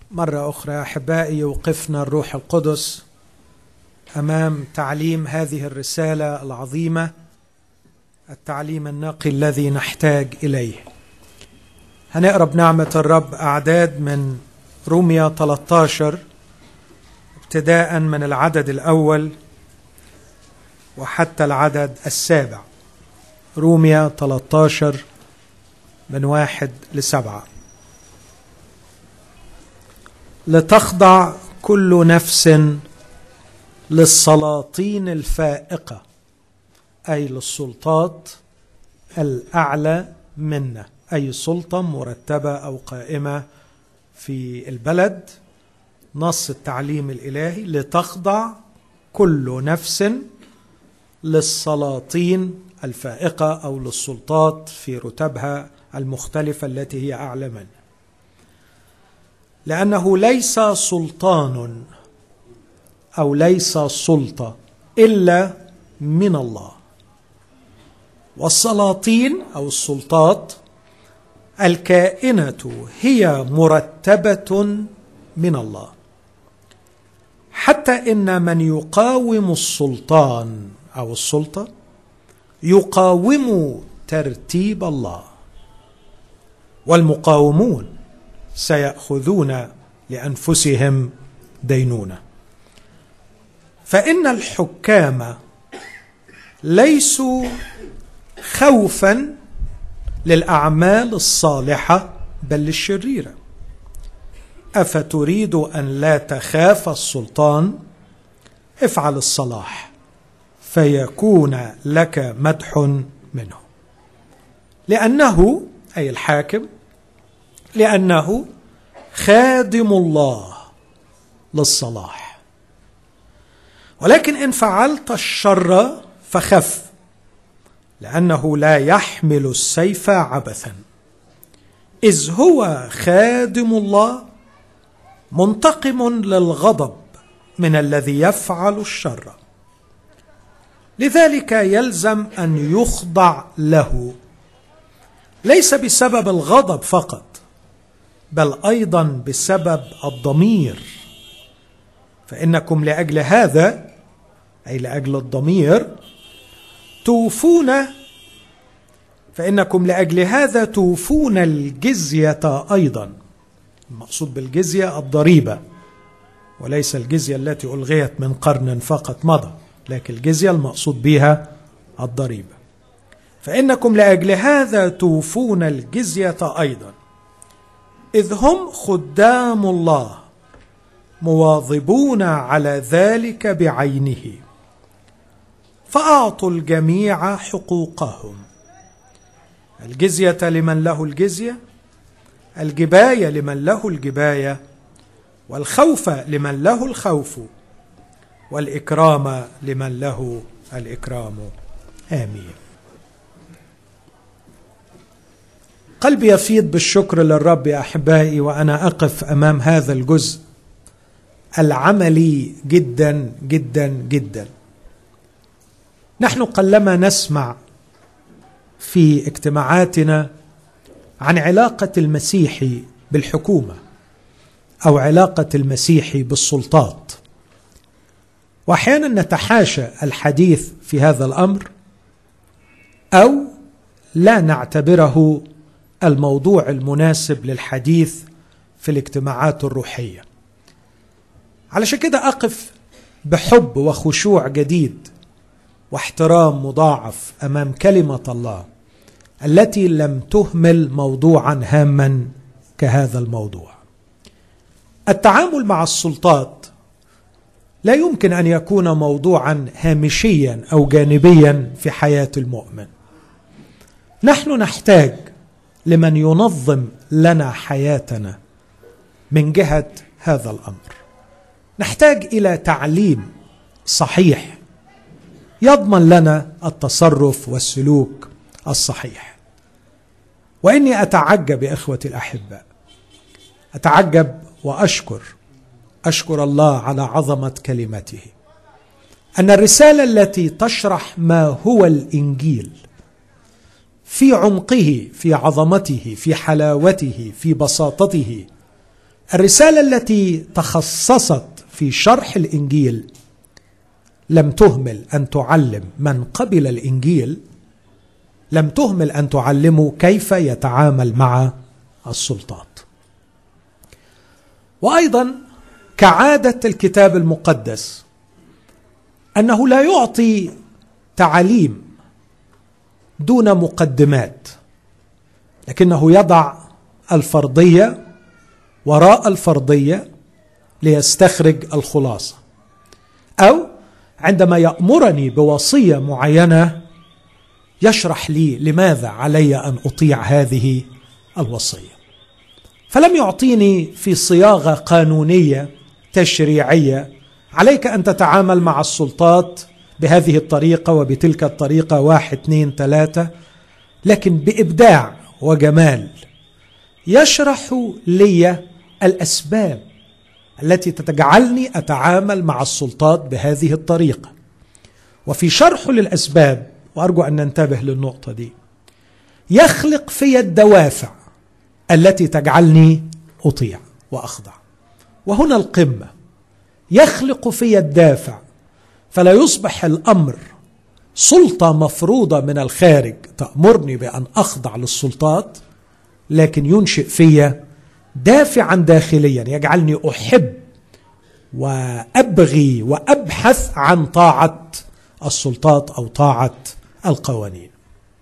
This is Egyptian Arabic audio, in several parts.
مرة أخرى أحبائي يوقفنا الروح القدس أمام تعليم هذه الرسالة العظيمة التعليم النقي الذي نحتاج إليه هنقرا بنعمة الرب أعداد من روميا 13 ابتداء من العدد الأول وحتى العدد السابع روميا 13 من واحد لسبعة لتخضع كل نفس للسلاطين الفائقة أي للسلطات الأعلى منا أي سلطة مرتبة أو قائمة في البلد نص التعليم الإلهي لتخضع كل نفس للسلاطين الفائقة أو للسلطات في رتبها المختلفة التي هي أعلى منها لأنه ليس سلطان أو ليس سلطة إلا من الله والسلاطين أو السلطات الكائنة هي مرتبة من الله حتى إن من يقاوم السلطان أو السلطة يقاوم ترتيب الله والمقاومون سيأخذون لأنفسهم دينونة فإن الحكام ليسوا خوفا للأعمال الصالحة بل للشريرة أفتريد أن لا تخاف السلطان افعل الصلاح فيكون لك مدح منه لأنه أي الحاكم لأنه خادم الله للصلاح ولكن إن فعلت الشر فخف لأنه لا يحمل السيف عبثا إذ هو خادم الله منتقم للغضب من الذي يفعل الشر لذلك يلزم أن يخضع له ليس بسبب الغضب فقط بل ايضا بسبب الضمير فانكم لاجل هذا اي لاجل الضمير توفون فانكم لاجل هذا توفون الجزيه ايضا المقصود بالجزيه الضريبه وليس الجزيه التي الغيت من قرن فقط مضى لكن الجزيه المقصود بها الضريبه فانكم لاجل هذا توفون الجزيه ايضا اذ هم خدام الله مواظبون على ذلك بعينه فاعطوا الجميع حقوقهم الجزيه لمن له الجزيه الجبايه لمن له الجبايه والخوف لمن له الخوف والاكرام لمن له الاكرام امين قلبي يفيض بالشكر للرب يا احبائي وانا اقف امام هذا الجزء العملي جدا جدا جدا نحن قلما نسمع في اجتماعاتنا عن علاقه المسيحي بالحكومه او علاقه المسيحي بالسلطات واحيانا نتحاشى الحديث في هذا الامر او لا نعتبره الموضوع المناسب للحديث في الاجتماعات الروحيه علشان كده اقف بحب وخشوع جديد واحترام مضاعف امام كلمه الله التي لم تهمل موضوعا هاما كهذا الموضوع التعامل مع السلطات لا يمكن ان يكون موضوعا هامشيا او جانبيا في حياه المؤمن نحن نحتاج لمن ينظم لنا حياتنا من جهه هذا الامر نحتاج الى تعليم صحيح يضمن لنا التصرف والسلوك الصحيح واني اتعجب يا اخوتي الاحباء اتعجب واشكر اشكر الله على عظمه كلمته ان الرساله التي تشرح ما هو الانجيل في عمقه في عظمته في حلاوته في بساطته الرساله التي تخصصت في شرح الانجيل لم تهمل ان تعلم من قبل الانجيل لم تهمل ان تعلمه كيف يتعامل مع السلطات وايضا كعاده الكتاب المقدس انه لا يعطي تعاليم دون مقدمات لكنه يضع الفرضيه وراء الفرضيه ليستخرج الخلاصه او عندما يامرني بوصيه معينه يشرح لي لماذا علي ان اطيع هذه الوصيه فلم يعطيني في صياغه قانونيه تشريعيه عليك ان تتعامل مع السلطات بهذه الطريقه وبتلك الطريقه واحد اثنين ثلاثه لكن بابداع وجمال يشرح لي الاسباب التي تجعلني اتعامل مع السلطات بهذه الطريقه وفي شرحه للاسباب وارجو ان ننتبه للنقطه دي يخلق في الدوافع التي تجعلني اطيع واخضع وهنا القمه يخلق في الدافع فلا يصبح الامر سلطه مفروضه من الخارج تامرني بان اخضع للسلطات لكن ينشئ في دافعا داخليا يجعلني احب وابغي وابحث عن طاعه السلطات او طاعه القوانين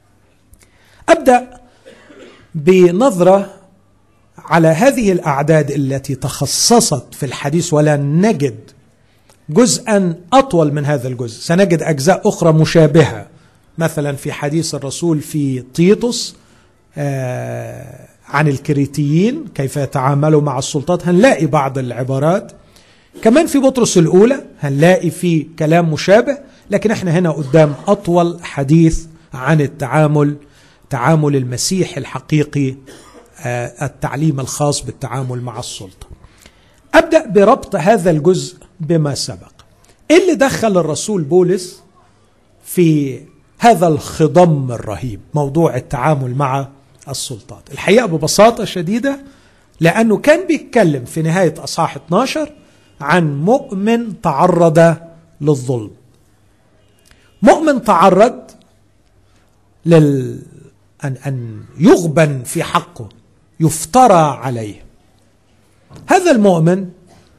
ابدا بنظره على هذه الاعداد التي تخصصت في الحديث ولا نجد جزءا اطول من هذا الجزء سنجد اجزاء اخرى مشابهه مثلا في حديث الرسول في تيتوس آه عن الكريتيين كيف يتعاملوا مع السلطات هنلاقي بعض العبارات كمان في بطرس الاولى هنلاقي في كلام مشابه لكن احنا هنا قدام اطول حديث عن التعامل تعامل المسيح الحقيقي التعليم الخاص بالتعامل مع السلطه. ابدا بربط هذا الجزء بما سبق. ايه اللي دخل الرسول بولس في هذا الخضم الرهيب موضوع التعامل مع السلطات. الحقيقه ببساطه شديده لانه كان بيتكلم في نهايه اصحاح 12 عن مؤمن تعرض للظلم. مؤمن تعرض لل أن أن يغبن في حقه يفترى عليه هذا المؤمن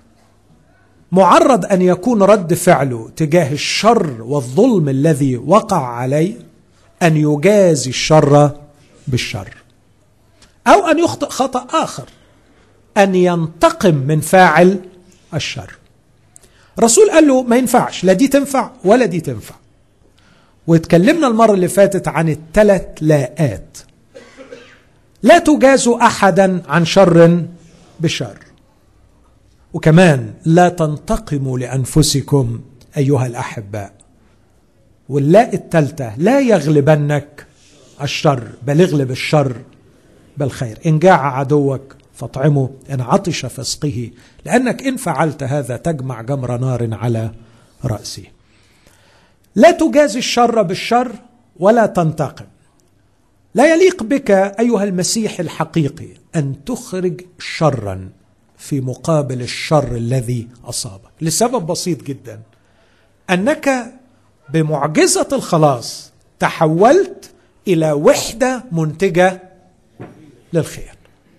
معرض ان يكون رد فعله تجاه الشر والظلم الذي وقع عليه ان يجازي الشر بالشر او ان يخطئ خطا اخر ان ينتقم من فاعل الشر الرسول قال له ما ينفعش لا دي تنفع ولا دي تنفع واتكلمنا المره اللي فاتت عن الثلاث لاءات لا تجازوا احدا عن شر بشر وكمان لا تنتقموا لانفسكم ايها الاحباء واللاء الثالثه لا يغلبنك الشر بل اغلب الشر بالخير ان جاع عدوك فاطعمه ان عطش فاسقه لانك ان فعلت هذا تجمع جمر نار على راسه لا تجازي الشر بالشر ولا تنتقم لا يليق بك ايها المسيح الحقيقي ان تخرج شرا في مقابل الشر الذي اصابك لسبب بسيط جدا انك بمعجزه الخلاص تحولت الى وحده منتجه للخير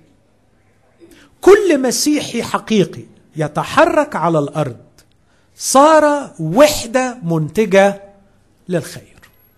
كل مسيحي حقيقي يتحرك على الارض صار وحده منتجه للخير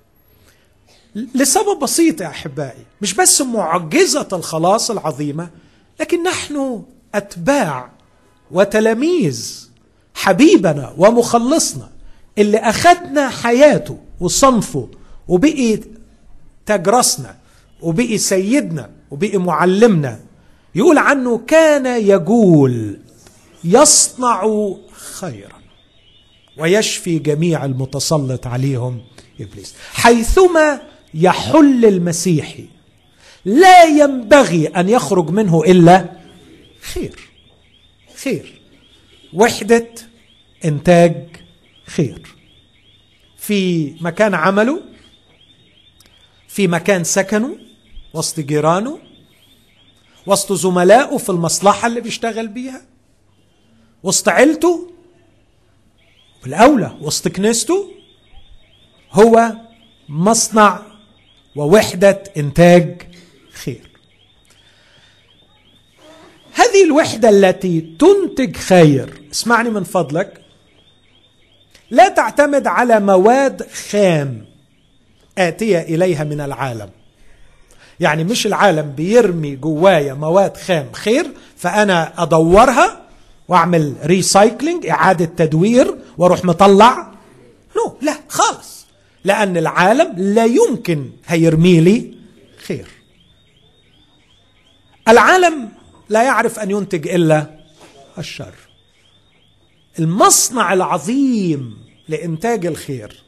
لسبب بسيط يا احبائي مش بس معجزه الخلاص العظيمه لكن نحن اتباع وتلاميذ حبيبنا ومخلصنا اللي اخذنا حياته وصنفه وبقي تجرسنا وبقي سيدنا وبقي معلمنا يقول عنه كان يقول يصنع خيرا ويشفي جميع المتسلط عليهم ابليس حيثما يحل المسيحي لا ينبغي ان يخرج منه الا خير خير وحده انتاج خير في مكان عمله في مكان سكنه وسط جيرانه وسط زملائه في المصلحة اللي بيشتغل بيها وسط عيلته بالأولى وسط كنيسته هو مصنع ووحدة إنتاج خير هذه الوحدة التي تنتج خير اسمعني من فضلك لا تعتمد على مواد خام آتية إليها من العالم يعني مش العالم بيرمي جوايا مواد خام خير فأنا أدورها وأعمل ريسايكلينج إعادة تدوير وأروح مطلع نو لا خالص لأن العالم لا يمكن هيرمي لي خير العالم لا يعرف أن ينتج إلا الشر المصنع العظيم لإنتاج الخير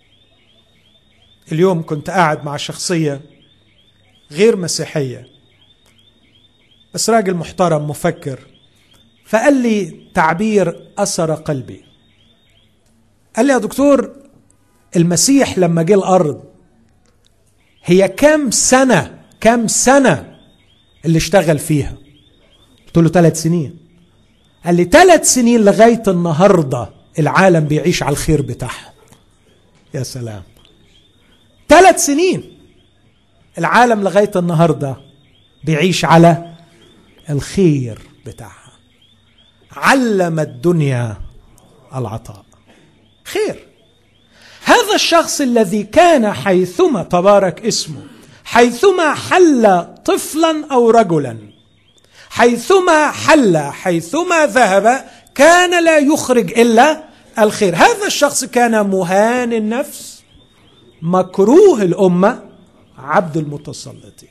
اليوم كنت قاعد مع شخصية غير مسيحية بس راجل محترم مفكر فقال لي تعبير أثر قلبي قال لي يا دكتور المسيح لما جه الأرض هي كم سنة كم سنة اللي اشتغل فيها قلت له ثلاث سنين قال لي ثلاث سنين لغاية النهاردة العالم بيعيش على الخير بتاعها يا سلام ثلاث سنين العالم لغاية النهاردة بيعيش على الخير بتاعها علم الدنيا العطاء خير هذا الشخص الذي كان حيثما تبارك اسمه حيثما حل طفلا او رجلا حيثما حل حيثما ذهب كان لا يخرج الا الخير هذا الشخص كان مهان النفس مكروه الامه عبد المتسلطين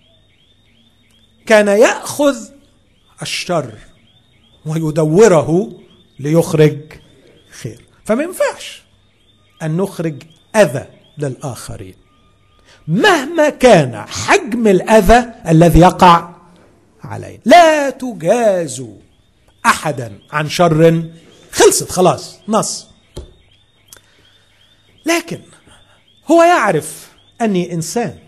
كان ياخذ الشر ويدوره ليخرج خير فما ينفعش ان نخرج اذى للاخرين مهما كان حجم الاذى الذي يقع علينا لا تجازوا احدا عن شر خلصت خلاص نص لكن هو يعرف اني انسان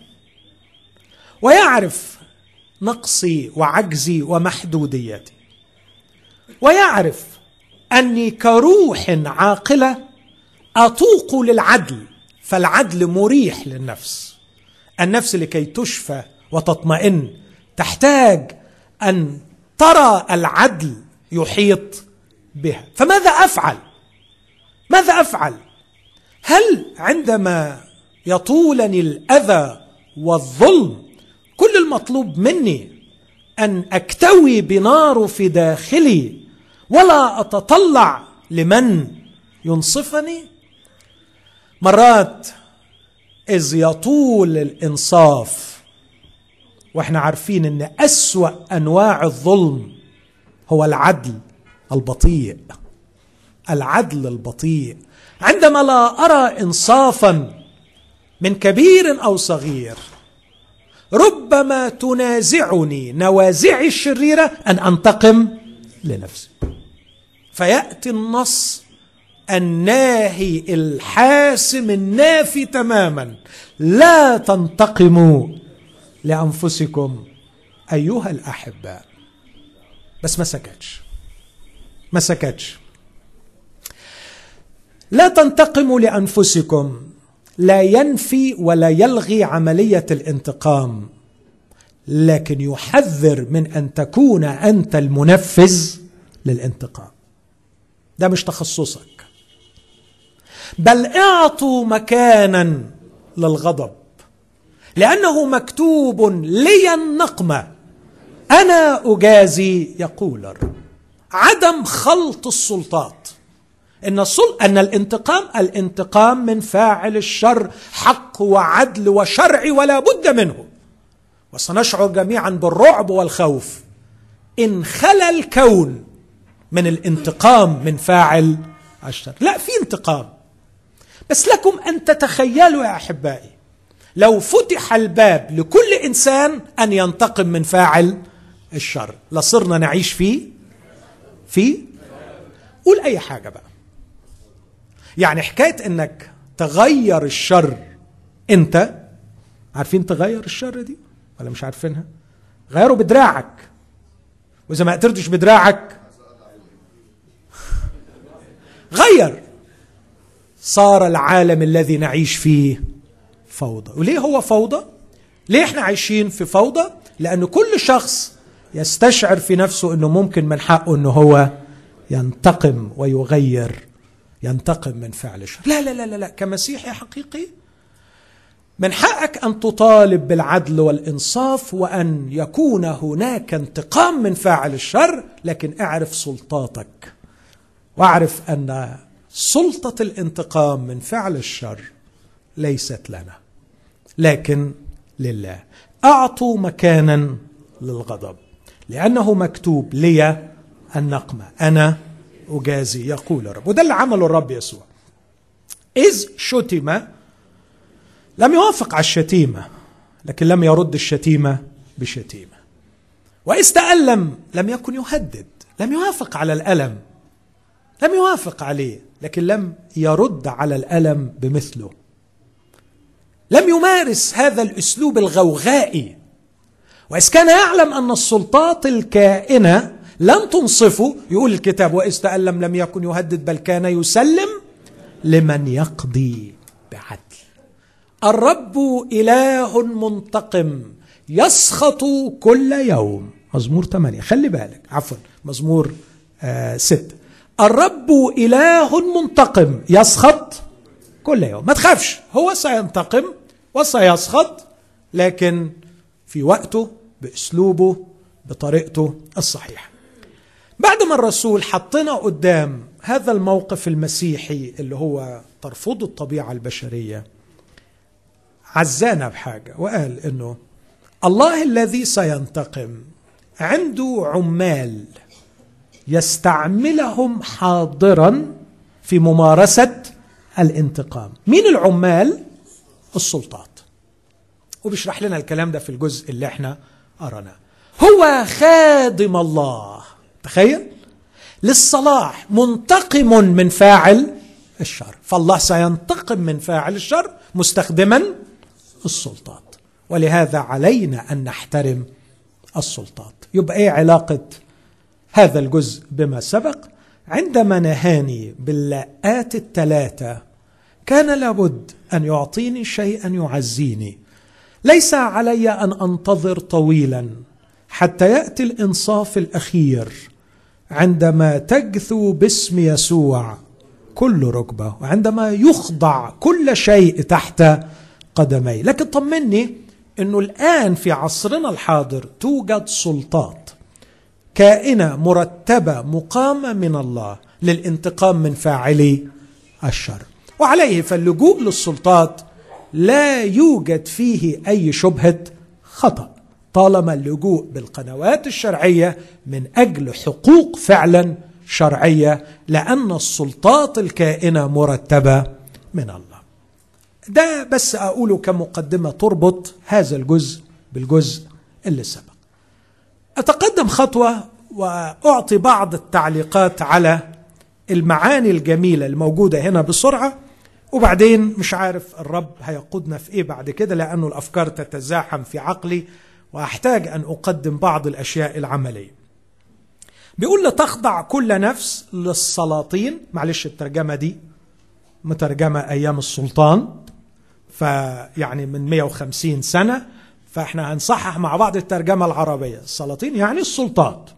ويعرف نقصي وعجزي ومحدوديتي ويعرف اني كروح عاقله اتوق للعدل فالعدل مريح للنفس النفس لكي تشفى وتطمئن تحتاج ان ترى العدل يحيط بها فماذا افعل ماذا افعل هل عندما يطولني الاذى والظلم كل المطلوب مني ان اكتوي بنار في داخلي ولا اتطلع لمن ينصفني مرات اذ يطول الانصاف واحنا عارفين ان اسوا انواع الظلم هو العدل البطيء العدل البطيء عندما لا ارى انصافا من كبير او صغير ربما تنازعني نوازعي الشريره ان انتقم لنفسي فياتي النص الناهي الحاسم النافي تماما لا تنتقموا لانفسكم ايها الاحباء بس ما سكتش ما سكتش لا تنتقموا لانفسكم لا ينفي ولا يلغي عمليه الانتقام لكن يحذر من ان تكون انت المنفذ للانتقام ده مش تخصصك بل اعطوا مكانا للغضب لانه مكتوب لي النقمه انا اجازي يقول الرب عدم خلط السلطات ان السل... ان الانتقام الانتقام من فاعل الشر حق وعدل وشرع ولا بد منه وسنشعر جميعا بالرعب والخوف ان خلا الكون من الانتقام من فاعل الشر لا في انتقام بس لكم ان تتخيلوا يا احبائي لو فتح الباب لكل انسان ان ينتقم من فاعل الشر لصرنا نعيش فيه في قول اي حاجه بقى يعني حكايه انك تغير الشر انت عارفين تغير الشر دي ولا مش عارفينها غيره بدراعك واذا ما قدرتش بدراعك غير صار العالم الذي نعيش فيه فوضى وليه هو فوضى ليه احنا عايشين في فوضى لأن كل شخص يستشعر في نفسه أنه ممكن من حقه أنه هو ينتقم ويغير ينتقم من فعل الشر لا لا لا لا, لا. كمسيحي حقيقي من حقك أن تطالب بالعدل والإنصاف وأن يكون هناك انتقام من فاعل الشر لكن اعرف سلطاتك واعرف أن سلطة الانتقام من فعل الشر ليست لنا لكن لله اعطوا مكانا للغضب لانه مكتوب لي النقمه انا اجازي يقول الرب وده اللي عمله الرب يسوع اذ شتم لم يوافق على الشتيمه لكن لم يرد الشتيمه بشتيمه واذ تالم لم يكن يهدد لم يوافق على الالم لم يوافق عليه لكن لم يرد على الالم بمثله لم يمارس هذا الاسلوب الغوغائي واذ كان يعلم ان السلطات الكائنه لن تنصفه يقول الكتاب واذ تالم لم يكن يهدد بل كان يسلم لمن يقضي بعدل الرب اله منتقم يسخط كل يوم مزمور 8 خلي بالك عفوا مزمور آه ستة الرب إله منتقم يسخط كل يوم ما تخافش هو سينتقم وسيسخط لكن في وقته باسلوبه بطريقته الصحيحه بعد ما الرسول حطنا قدام هذا الموقف المسيحي اللي هو ترفض الطبيعه البشريه عزانا بحاجه وقال انه الله الذي سينتقم عنده عمال يستعملهم حاضرا في ممارسه الانتقام مين العمال السلطات وبيشرح لنا الكلام ده في الجزء اللي احنا قرناه هو خادم الله تخيل للصلاح منتقم من فاعل الشر فالله سينتقم من فاعل الشر مستخدما السلطات ولهذا علينا ان نحترم السلطات يبقى ايه علاقه هذا الجزء بما سبق عندما نهاني باللاءات الثلاثه كان لابد ان يعطيني شيئا يعزيني ليس علي ان انتظر طويلا حتى ياتي الانصاف الاخير عندما تجثو باسم يسوع كل ركبه وعندما يخضع كل شيء تحت قدمي لكن طمني انه الان في عصرنا الحاضر توجد سلطات كائنه مرتبه مقامه من الله للانتقام من فاعلي الشر وعليه فاللجوء للسلطات لا يوجد فيه اي شبهه خطا طالما اللجوء بالقنوات الشرعيه من اجل حقوق فعلا شرعيه لان السلطات الكائنه مرتبه من الله. ده بس اقوله كمقدمه تربط هذا الجزء بالجزء اللي سبق. اتقدم خطوه واعطي بعض التعليقات على المعاني الجميله الموجوده هنا بسرعه وبعدين مش عارف الرب هيقودنا في ايه بعد كده لانه الافكار تتزاحم في عقلي واحتاج ان اقدم بعض الاشياء العمليه. بيقول لتخضع كل نفس للسلاطين معلش الترجمه دي مترجمه ايام السلطان فيعني من 150 سنه فاحنا هنصحح مع بعض الترجمه العربيه السلاطين يعني السلطات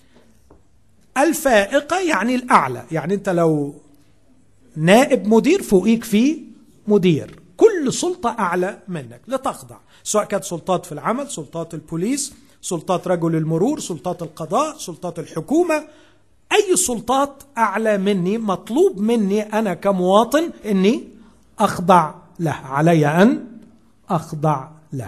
الفائقه يعني الاعلى يعني انت لو نائب مدير فوقيك فيه مدير كل سلطة أعلى منك لتخضع سواء كانت سلطات في العمل سلطات البوليس سلطات رجل المرور سلطات القضاء سلطات الحكومة أي سلطات أعلى مني مطلوب مني أنا كمواطن أني أخضع له علي أن أخضع له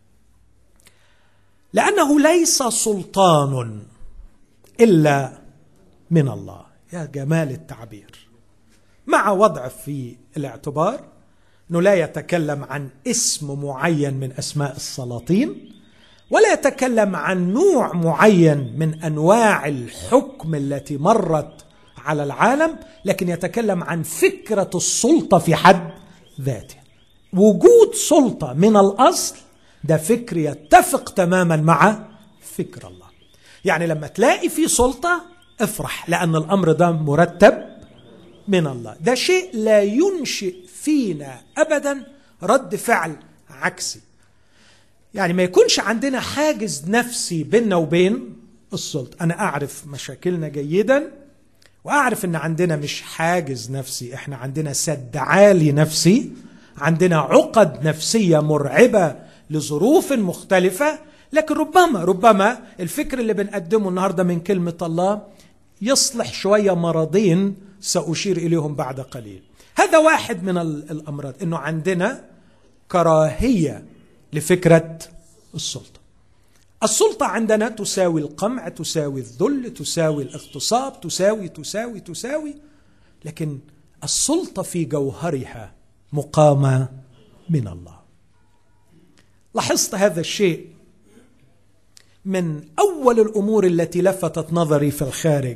لأنه ليس سلطان إلا من الله يا جمال التعبير مع وضع في الاعتبار انه لا يتكلم عن اسم معين من اسماء السلاطين ولا يتكلم عن نوع معين من انواع الحكم التي مرت على العالم لكن يتكلم عن فكره السلطه في حد ذاته وجود سلطه من الاصل ده فكر يتفق تماما مع فكر الله يعني لما تلاقي في سلطة افرح لأن الأمر ده مرتب من الله ده شيء لا ينشئ فينا أبدا رد فعل عكسي يعني ما يكونش عندنا حاجز نفسي بيننا وبين السلطة أنا أعرف مشاكلنا جيدا وأعرف أن عندنا مش حاجز نفسي إحنا عندنا سد عالي نفسي عندنا عقد نفسية مرعبة لظروف مختلفة لكن ربما ربما الفكر اللي بنقدمه النهاردة من كلمة الله يصلح شوية مرضين سأشير إليهم بعد قليل هذا واحد من الأمراض أنه عندنا كراهية لفكرة السلطة السلطة عندنا تساوي القمع تساوي الذل تساوي الاغتصاب تساوي تساوي تساوي لكن السلطة في جوهرها مقامة من الله لاحظت هذا الشيء من أول الأمور التي لفتت نظري في الخارج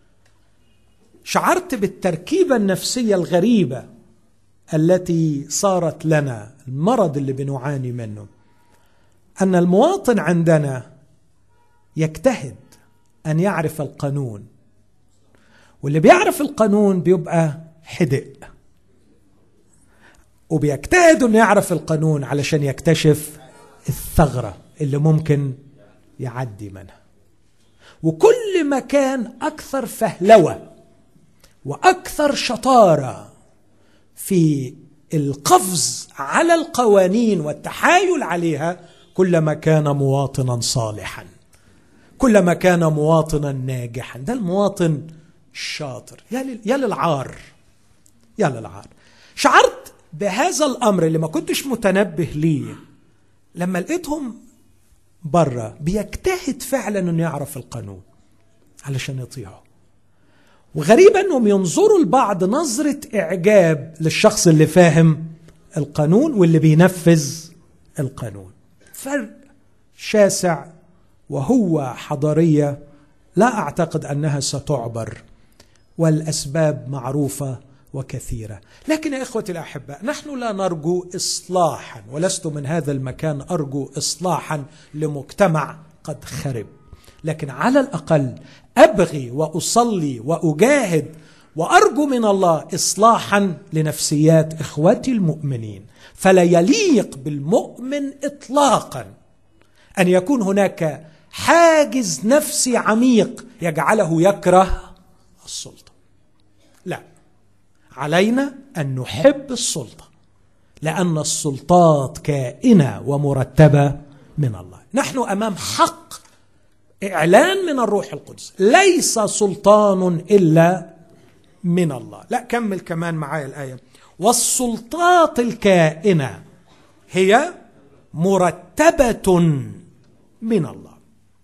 شعرت بالتركيبة النفسية الغريبة التي صارت لنا المرض اللي بنعاني منه ان المواطن عندنا يجتهد ان يعرف القانون واللي بيعرف القانون بيبقى حدق وبيجتهد انه يعرف القانون علشان يكتشف الثغره اللي ممكن يعدي منها وكل ما كان اكثر فهلوه واكثر شطاره في القفز على القوانين والتحايل عليها كلما كان مواطنا صالحا كلما كان مواطنا ناجحا ده المواطن الشاطر يا للعار يا للعار شعرت بهذا الامر اللي ما كنتش متنبه ليه لما لقيتهم بره بيجتهد فعلا انه يعرف القانون علشان يطيعه وغريب انهم ينظروا لبعض نظره اعجاب للشخص اللي فاهم القانون واللي بينفذ القانون فرق شاسع وهو حضاريه لا اعتقد انها ستعبر والاسباب معروفه وكثيره لكن يا اخوتي الاحباء نحن لا نرجو اصلاحا ولست من هذا المكان ارجو اصلاحا لمجتمع قد خرب لكن على الاقل ابغي واصلي واجاهد وارجو من الله اصلاحا لنفسيات اخوتي المؤمنين فلا يليق بالمؤمن اطلاقا ان يكون هناك حاجز نفسي عميق يجعله يكره السلطه لا علينا ان نحب السلطه لان السلطات كائنه ومرتبه من الله نحن امام حق اعلان من الروح القدس ليس سلطان الا من الله لا كمل كمان معايا الايه والسلطات الكائنه هي مرتبه من الله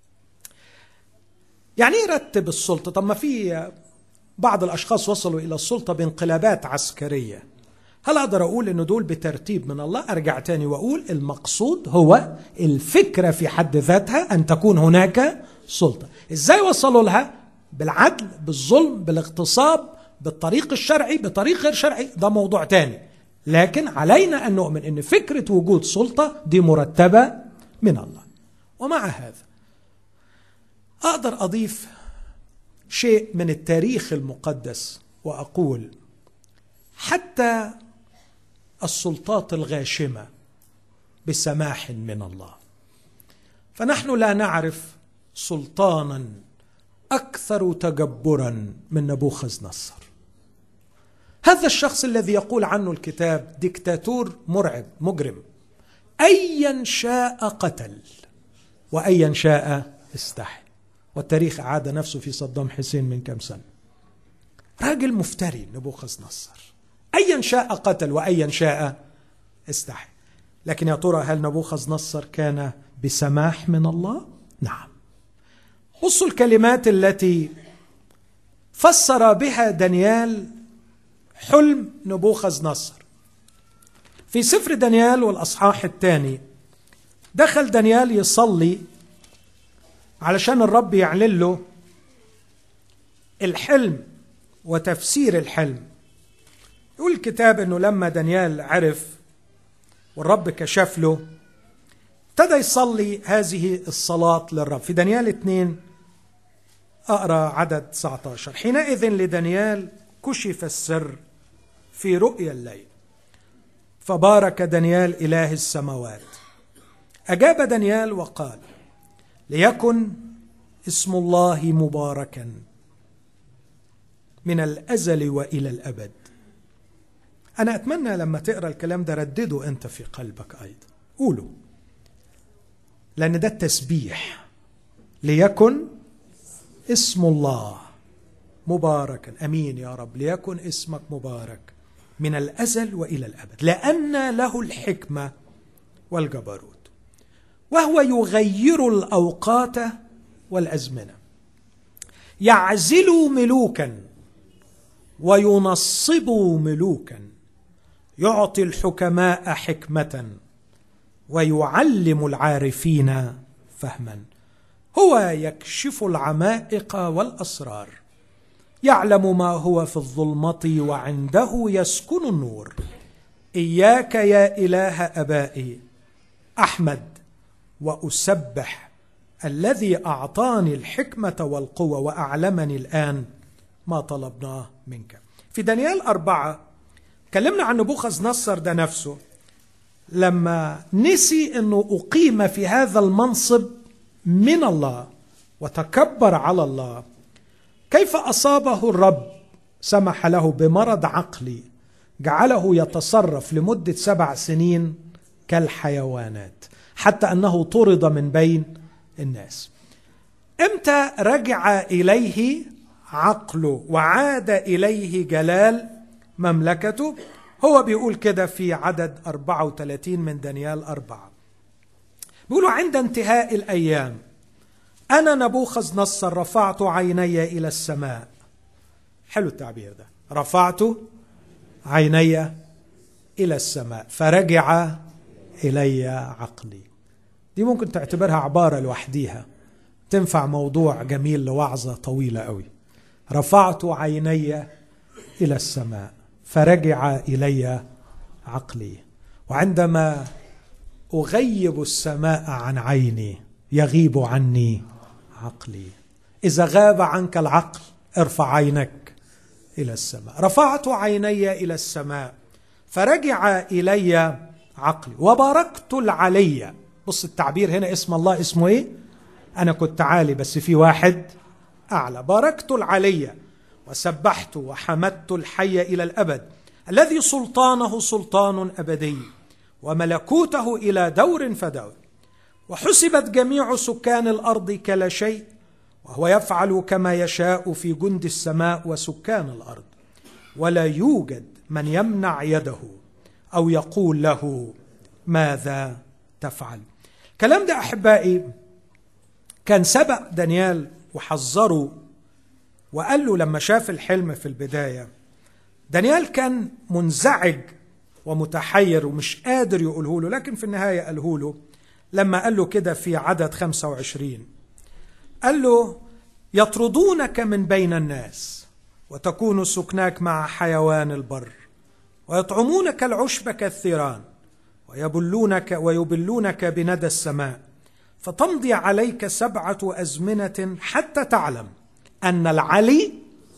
يعني ايه رتب السلطه طب ما في بعض الاشخاص وصلوا الى السلطه بانقلابات عسكريه هل اقدر اقول ان دول بترتيب من الله ارجع تاني واقول المقصود هو الفكره في حد ذاتها ان تكون هناك سلطه ازاي وصلوا لها بالعدل بالظلم بالاغتصاب بالطريق الشرعي بطريق غير شرعي ده موضوع تاني لكن علينا ان نؤمن ان فكره وجود سلطه دي مرتبه من الله ومع هذا اقدر اضيف شيء من التاريخ المقدس واقول حتى السلطات الغاشمه بسماح من الله فنحن لا نعرف سلطانا اكثر تجبرا من نبوخذ نصر هذا الشخص الذي يقول عنه الكتاب ديكتاتور مرعب مجرم ايا شاء قتل وايا شاء استحي والتاريخ اعاد نفسه في صدام حسين من كم سنه راجل مفتري نبوخذ نصر ايا شاء قتل وايا شاء استحي لكن يا ترى هل نبوخذ نصر كان بسماح من الله نعم بصوا الكلمات التي فسر بها دانيال حلم نبوخذ نصر في سفر دانيال والاصحاح الثاني دخل دانيال يصلي علشان الرب يعلن له الحلم وتفسير الحلم يقول الكتاب انه لما دانيال عرف والرب كشف له ابتدى يصلي هذه الصلاة للرب في دانيال 2 أقرأ عدد 19 حينئذ لدانيال كشف السر في رؤيا الليل فبارك دانيال إله السماوات أجاب دانيال وقال ليكن اسم الله مباركا من الأزل وإلى الأبد أنا أتمنى لما تقرأ الكلام ده ردده أنت في قلبك أيضا قوله لأن ده التسبيح ليكن اسم الله مباركا امين يا رب ليكن اسمك مبارك من الازل والى الابد لان له الحكمه والجبروت وهو يغير الاوقات والازمنه يعزل ملوكا وينصب ملوكا يعطي الحكماء حكمه ويعلم العارفين فهما هو يكشف العمائق والاسرار يعلم ما هو في الظلمه وعنده يسكن النور اياك يا اله ابائي احمد واسبح الذي اعطاني الحكمه والقوه واعلمني الان ما طلبناه منك في دانيال أربعة كلمنا عن نبوخذ نصر ده نفسه لما نسي أنه أقيم في هذا المنصب من الله وتكبر على الله كيف اصابه الرب سمح له بمرض عقلي جعله يتصرف لمده سبع سنين كالحيوانات حتى انه طرد من بين الناس امتى رجع اليه عقله وعاد اليه جلال مملكته هو بيقول كده في عدد 34 من دانيال أربعة بيقولوا عند انتهاء الأيام أنا نبوخذ نصر رفعت عيني إلى السماء حلو التعبير ده رفعت عيني إلى السماء فرجع إلي عقلي دي ممكن تعتبرها عبارة لوحديها تنفع موضوع جميل لوعظة طويلة قوي رفعت عيني إلى السماء فرجع إلي عقلي وعندما أغيب السماء عن عيني يغيب عني عقلي إذا غاب عنك العقل ارفع عينك إلى السماء رفعت عيني إلى السماء فرجع إلي عقلي وباركت العلي بص التعبير هنا اسم الله اسمه ايه انا كنت عالي بس في واحد اعلى باركت العلي وسبحت وحمدت الحي الى الابد الذي سلطانه سلطان ابدي وملكوته الى دور فدور وحسبت جميع سكان الارض كلا شيء وهو يفعل كما يشاء في جند السماء وسكان الارض ولا يوجد من يمنع يده او يقول له ماذا تفعل الكلام ده احبائي كان سبق دانيال وحذره وقال له لما شاف الحلم في البدايه دانيال كان منزعج ومتحير ومش قادر يقوله له لكن في النهايه قاله له لما قال له كده في عدد 25 قال له يطردونك من بين الناس وتكون سكناك مع حيوان البر ويطعمونك العشب كالثيران ويبلونك ويبلونك بندى السماء فتمضي عليك سبعة أزمنة حتى تعلم أن العلي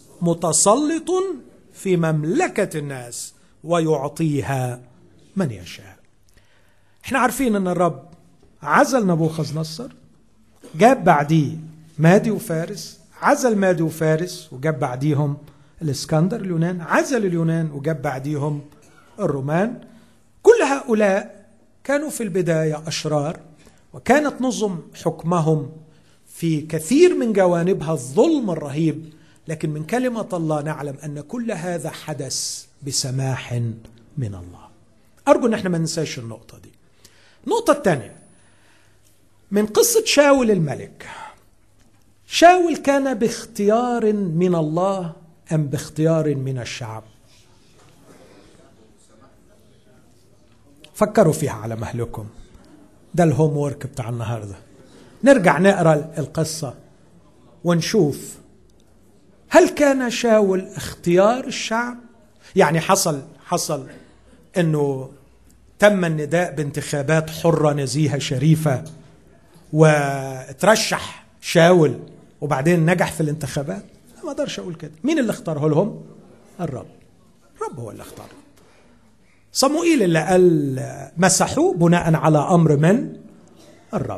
متسلط في مملكة الناس ويعطيها من يشاء احنا عارفين ان الرب عزل نبوخذ نصر جاب بعديه مادي وفارس عزل مادي وفارس وجاب بعديهم الاسكندر اليونان عزل اليونان وجاب بعديهم الرومان كل هؤلاء كانوا في البدايه اشرار وكانت نظم حكمهم في كثير من جوانبها الظلم الرهيب لكن من كلمه الله نعلم ان كل هذا حدث بسماح من الله ارجو ان احنا ما ننساش النقطه دي النقطه الثانيه من قصه شاول الملك شاول كان باختيار من الله ام باختيار من الشعب فكروا فيها على مهلكم ده الهوم وورك بتاع النهارده نرجع نقرا القصه ونشوف هل كان شاول اختيار الشعب يعني حصل حصل انه تم النداء بانتخابات حره نزيهه شريفه وترشح شاول وبعدين نجح في الانتخابات ما اقدرش اقول كده مين اللي اختاره لهم الرب الرب هو اللي اختاره صموئيل اللي قال مسحوه بناء على امر من الرب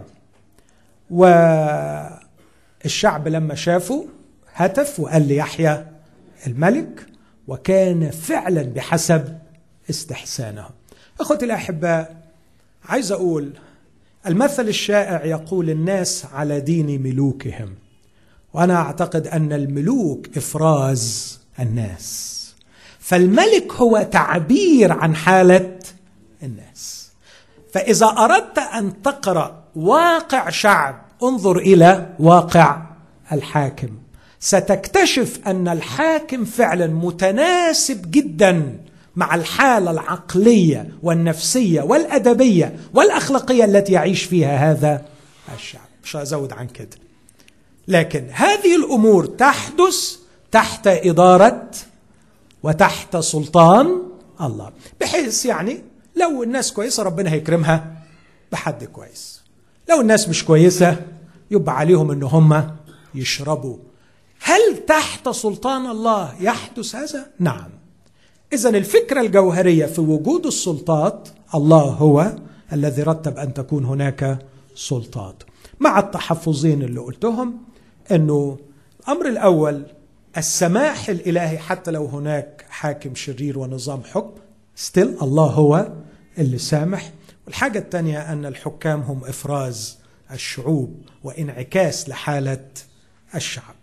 والشعب لما شافوا هتف وقال ليحيى الملك وكان فعلا بحسب استحسانه اخوتي الاحباء عايز اقول المثل الشائع يقول الناس على دين ملوكهم وانا اعتقد ان الملوك افراز الناس فالملك هو تعبير عن حاله الناس فاذا اردت ان تقرا واقع شعب انظر الى واقع الحاكم ستكتشف ان الحاكم فعلا متناسب جدا مع الحاله العقليه والنفسيه والادبيه والاخلاقيه التي يعيش فيها هذا الشعب مش هزود عن كده لكن هذه الامور تحدث تحت اداره وتحت سلطان الله بحيث يعني لو الناس كويسه ربنا هيكرمها بحد كويس لو الناس مش كويسه يبقى عليهم ان هم يشربوا هل تحت سلطان الله يحدث هذا نعم اذا الفكره الجوهريه في وجود السلطات الله هو الذي رتب ان تكون هناك سلطات مع التحفظين اللي قلتهم انه الامر الاول السماح الالهي حتى لو هناك حاكم شرير ونظام حكم ستيل الله هو اللي سامح والحاجه الثانيه ان الحكام هم افراز الشعوب وانعكاس لحاله الشعب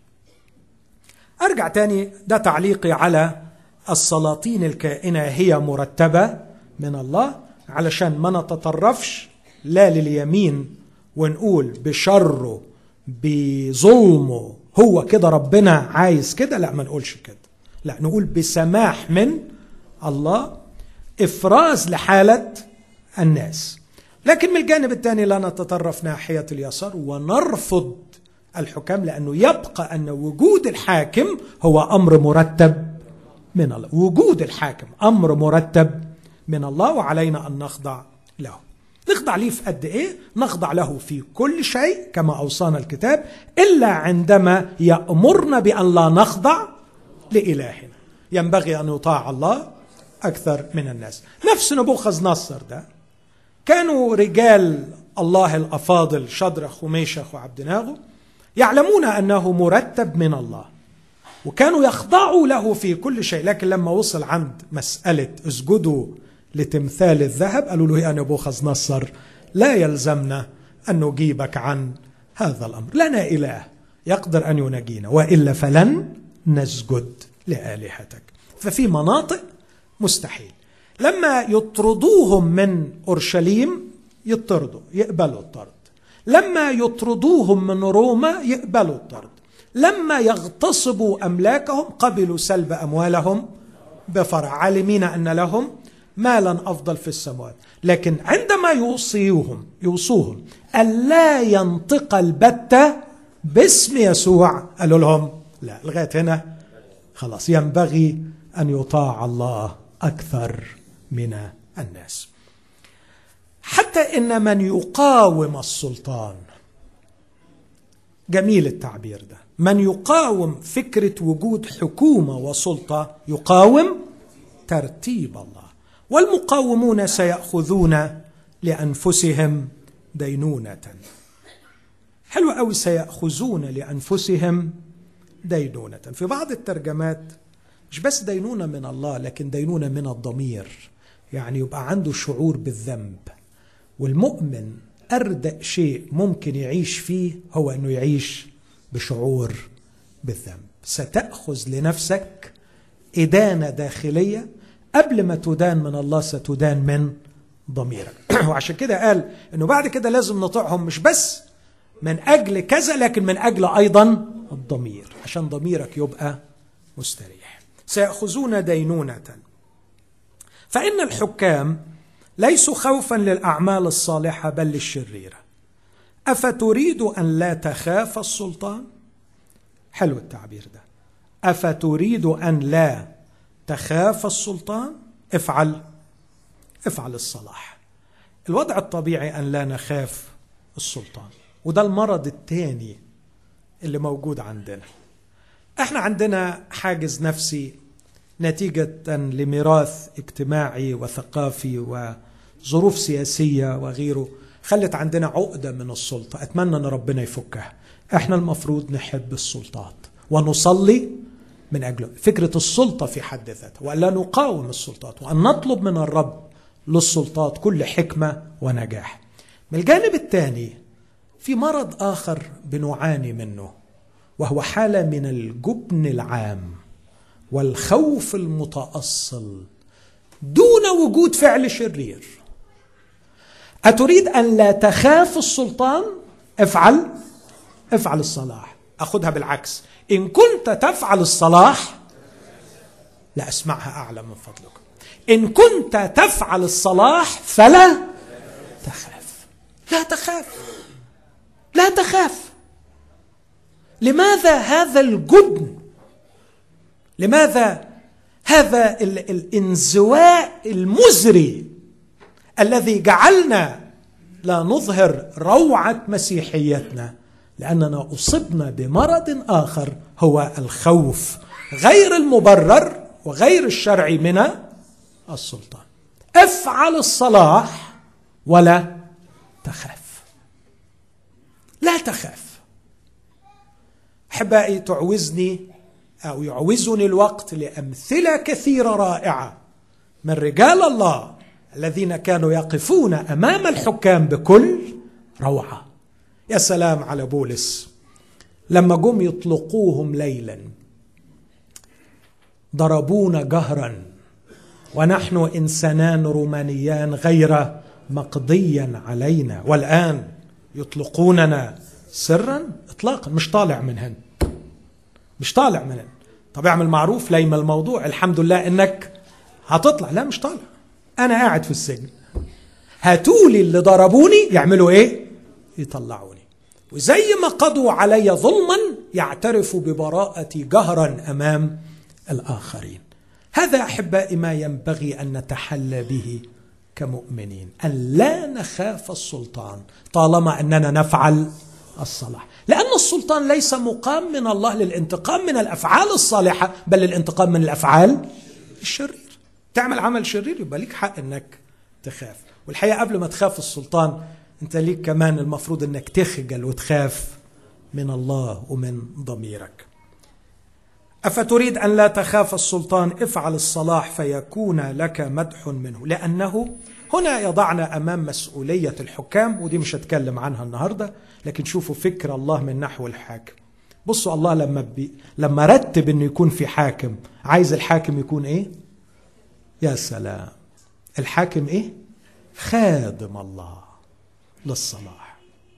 ارجع تاني ده تعليقي على السلاطين الكائنه هي مرتبه من الله علشان ما نتطرفش لا لليمين ونقول بشره بظلمه هو كده ربنا عايز كده لا ما نقولش كده لا نقول بسماح من الله افراز لحاله الناس لكن من الجانب الثاني لا نتطرف ناحيه اليسار ونرفض الحكام لانه يبقى ان وجود الحاكم هو امر مرتب من الله وجود الحاكم امر مرتب من الله وعلينا ان نخضع له نخضع ليه في قد ايه نخضع له في كل شيء كما اوصانا الكتاب الا عندما يامرنا بان لا نخضع لالهنا ينبغي ان يطاع الله اكثر من الناس نفس نبوخذ نصر ده كانوا رجال الله الافاضل شدرخ وميشخ وعبد ناغو يعلمون انه مرتب من الله وكانوا يخضعوا له في كل شيء لكن لما وصل عند مساله اسجدوا لتمثال الذهب قالوا له يا نبوخذ نصر لا يلزمنا ان نجيبك عن هذا الامر لنا اله يقدر ان ينجينا والا فلن نسجد لالهتك ففي مناطق مستحيل لما يطردوهم من اورشليم يطردوا يقبلوا الطرد لما يطردوهم من روما يقبلوا الطرد لما يغتصبوا املاكهم قبلوا سلب اموالهم بفرع عالمين ان لهم مالا افضل في السماوات لكن عندما يوصيهم يوصوهم الا ينطق البتة باسم يسوع قالوا لهم لا لغايه هنا خلاص ينبغي ان يطاع الله اكثر من الناس حتى ان من يقاوم السلطان جميل التعبير ده من يقاوم فكره وجود حكومه وسلطه يقاوم ترتيب الله والمقاومون سيأخذون لأنفسهم دينونة حلو قوي سيأخذون لأنفسهم دينونة في بعض الترجمات مش بس دينونة من الله لكن دينونة من الضمير يعني يبقى عنده شعور بالذنب والمؤمن أردأ شيء ممكن يعيش فيه هو أنه يعيش بشعور بالذنب ستأخذ لنفسك إدانة داخلية قبل ما تدان من الله ستدان من ضميرك وعشان كده قال انه بعد كده لازم نطيعهم مش بس من اجل كذا لكن من اجل ايضا الضمير عشان ضميرك يبقى مستريح سيأخذون دينونة فإن الحكام ليسوا خوفا للأعمال الصالحة بل للشريرة أفتريد أن لا تخاف السلطان؟ حلو التعبير ده أفتريد أن لا تخاف السلطان افعل افعل الصلاح الوضع الطبيعي ان لا نخاف السلطان وده المرض الثاني اللي موجود عندنا احنا عندنا حاجز نفسي نتيجة لميراث اجتماعي وثقافي وظروف سياسية وغيره خلت عندنا عقدة من السلطة أتمنى أن ربنا يفكها احنا المفروض نحب السلطات ونصلي من أجله فكرة السلطة في حد ذاتها وأن لا نقاوم السلطات وأن نطلب من الرب للسلطات كل حكمة ونجاح من الجانب الثاني في مرض آخر بنعاني منه وهو حالة من الجبن العام والخوف المتأصل دون وجود فعل شرير أتريد أن لا تخاف السلطان افعل افعل الصلاح أخذها بالعكس إن كنت تفعل الصلاح لا أسمعها أعلى من فضلك إن كنت تفعل الصلاح فلا تخاف لا تخاف لا تخاف لماذا هذا الجبن لماذا هذا الانزواء المزري الذي جعلنا لا نظهر روعه مسيحيتنا لاننا اصبنا بمرض اخر هو الخوف غير المبرر وغير الشرعي من السلطان افعل الصلاح ولا تخاف لا تخاف احبائي تعوزني او يعوزني الوقت لامثله كثيره رائعه من رجال الله الذين كانوا يقفون امام الحكام بكل روعه يا سلام على بولس لما جم يطلقوهم ليلا ضربونا جهرا ونحن انسانان رومانيان غير مقضيا علينا والان يطلقوننا سرا اطلاقا مش طالع من هنا مش طالع من هنا طب اعمل معروف ليم الموضوع الحمد لله انك هتطلع لا مش طالع انا قاعد في السجن هاتولي اللي ضربوني يعملوا ايه يطلعوني وزي ما قضوا علي ظلما يعترفوا ببراءتي جهرا امام الاخرين هذا احبائي ما ينبغي ان نتحلى به كمؤمنين ان لا نخاف السلطان طالما اننا نفعل الصلاح لان السلطان ليس مقام من الله للانتقام من الافعال الصالحه بل للانتقام من الافعال الشرير تعمل عمل شرير يبقى ليك حق انك تخاف والحقيقه قبل ما تخاف السلطان انت ليك كمان المفروض انك تخجل وتخاف من الله ومن ضميرك افتريد ان لا تخاف السلطان افعل الصلاح فيكون لك مدح منه لانه هنا يضعنا امام مسؤوليه الحكام ودي مش هتكلم عنها النهارده لكن شوفوا فكر الله من نحو الحاكم بصوا الله لما بي لما رتب انه يكون في حاكم عايز الحاكم يكون ايه يا سلام الحاكم ايه خادم الله للصلاح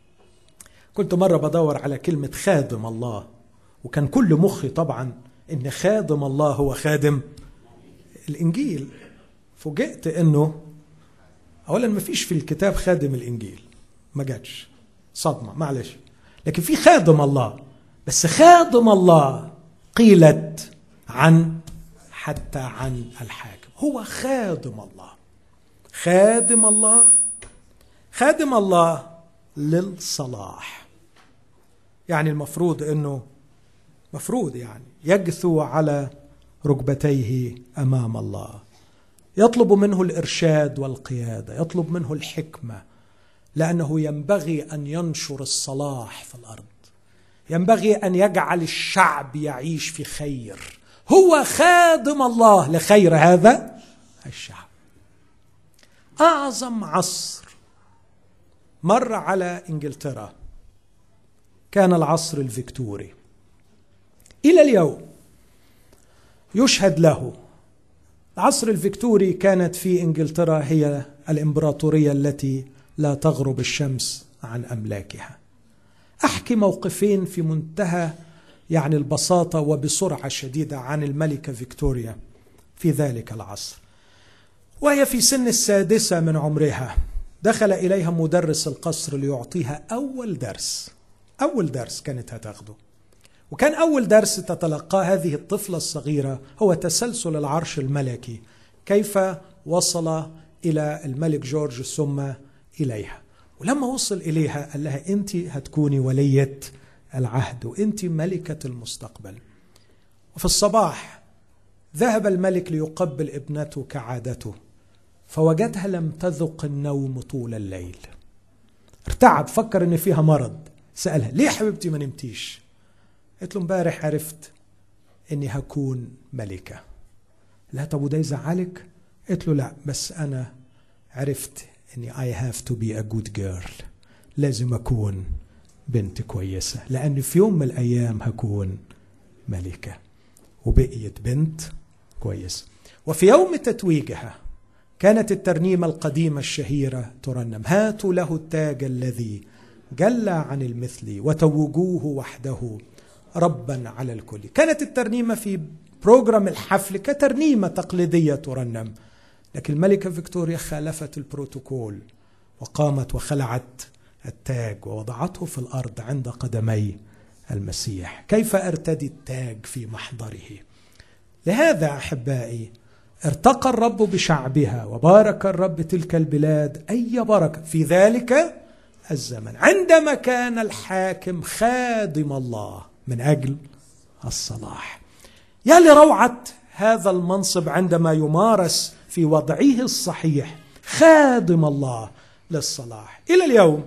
كنت مره بدور على كلمه خادم الله وكان كل مخي طبعا ان خادم الله هو خادم الانجيل فوجئت انه اولا ما فيش في الكتاب خادم الانجيل ما جاتش صدمه معلش لكن في خادم الله بس خادم الله قيلت عن حتى عن الحاكم هو خادم الله خادم الله خادم الله للصلاح يعني المفروض انه مفروض يعني يجثو على ركبتيه امام الله يطلب منه الارشاد والقياده يطلب منه الحكمه لانه ينبغي ان ينشر الصلاح في الارض ينبغي ان يجعل الشعب يعيش في خير هو خادم الله لخير هذا الشعب اعظم عصر مر على انجلترا كان العصر الفيكتوري الى اليوم يشهد له العصر الفيكتوري كانت في انجلترا هي الامبراطوريه التي لا تغرب الشمس عن املاكها احكي موقفين في منتهى يعني البساطه وبسرعه شديده عن الملكه فيكتوريا في ذلك العصر وهي في سن السادسه من عمرها دخل اليها مدرس القصر ليعطيها اول درس اول درس كانت هتاخده وكان اول درس تتلقاه هذه الطفله الصغيره هو تسلسل العرش الملكي كيف وصل إلى الملك جورج ثم إليها ولما وصل إليها قال لها أنت هتكوني ولية العهد وأنت ملكة المستقبل وفي الصباح ذهب الملك ليقبل ابنته كعادته فوجدها لم تذق النوم طول الليل ارتعب فكر ان فيها مرض سالها ليه حبيبتي ما نمتيش قلت له امبارح عرفت اني هكون ملكه لا طب وده يزعلك قلت له لا بس انا عرفت اني I have to be a good girl لازم اكون بنت كويسه لان في يوم من الايام هكون ملكه وبقيت بنت كويسه وفي يوم تتويجها كانت الترنيمه القديمه الشهيره ترنم هاتوا له التاج الذي جل عن المثل وتوجوه وحده ربا على الكل كانت الترنيمه في بروجرام الحفل كترنيمه تقليديه ترنم لكن الملكه فيكتوريا خالفت البروتوكول وقامت وخلعت التاج ووضعته في الارض عند قدمي المسيح كيف ارتدي التاج في محضره لهذا احبائي ارتقى الرب بشعبها وبارك الرب تلك البلاد اي بركه في ذلك الزمن عندما كان الحاكم خادم الله من اجل الصلاح يا لروعه هذا المنصب عندما يمارس في وضعه الصحيح خادم الله للصلاح الى اليوم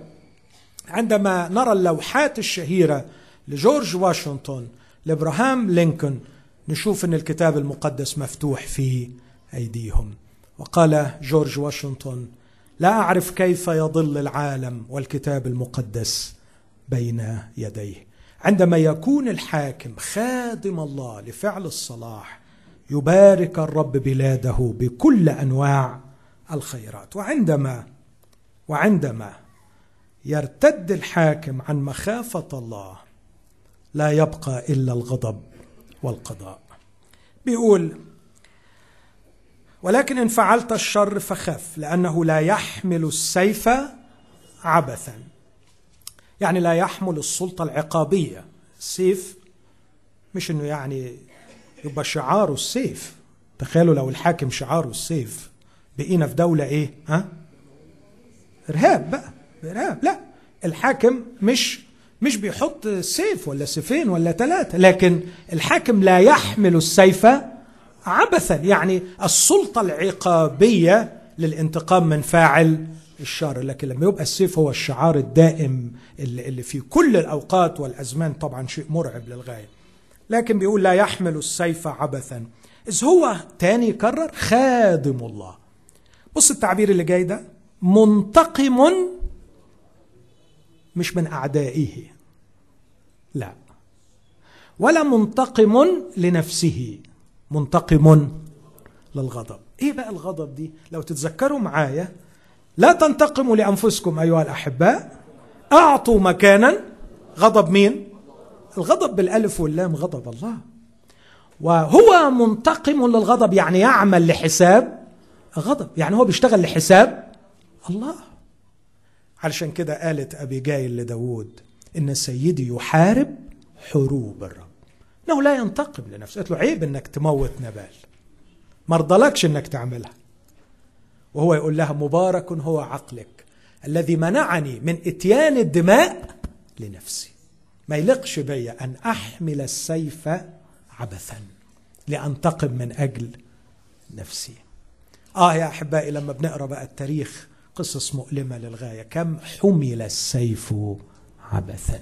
عندما نرى اللوحات الشهيره لجورج واشنطن لابراهام لينكولن نشوف ان الكتاب المقدس مفتوح في ايديهم وقال جورج واشنطن لا اعرف كيف يضل العالم والكتاب المقدس بين يديه عندما يكون الحاكم خادم الله لفعل الصلاح يبارك الرب بلاده بكل انواع الخيرات وعندما وعندما يرتد الحاكم عن مخافه الله لا يبقى الا الغضب والقضاء بيقول ولكن ان فعلت الشر فخف لانه لا يحمل السيف عبثا يعني لا يحمل السلطه العقابيه السيف مش انه يعني يبقى شعاره السيف تخيلوا لو الحاكم شعاره السيف بقينا في دوله ايه ها ارهاب بقى ارهاب لا الحاكم مش مش بيحط سيف ولا سيفين ولا ثلاثه لكن الحاكم لا يحمل السيف عبثا يعني السلطه العقابيه للانتقام من فاعل الشر لكن لما يبقى السيف هو الشعار الدائم اللي, اللي في كل الاوقات والازمان طبعا شيء مرعب للغايه لكن بيقول لا يحمل السيف عبثا إذ هو تاني يكرر خادم الله بص التعبير اللي جاي ده منتقم مش من أعدائه لا ولا منتقم لنفسه منتقم للغضب ايه بقى الغضب دي لو تتذكروا معايا لا تنتقموا لانفسكم ايها الاحباء اعطوا مكانا غضب مين الغضب بالالف واللام غضب الله وهو منتقم للغضب يعني يعمل لحساب غضب يعني هو بيشتغل لحساب الله علشان كده قالت أبي جايل لداود إن سيدي يحارب حروب الرب إنه لا ينتقم لنفسه قالت له عيب إنك تموت نبال ما رضلكش إنك تعملها وهو يقول لها مبارك هو عقلك الذي منعني من اتيان الدماء لنفسي ما يلقش بيا أن أحمل السيف عبثا لأنتقم من أجل نفسي آه يا أحبائي لما بنقرأ بقى التاريخ قصص مؤلمة للغاية كم حمل السيف عبثا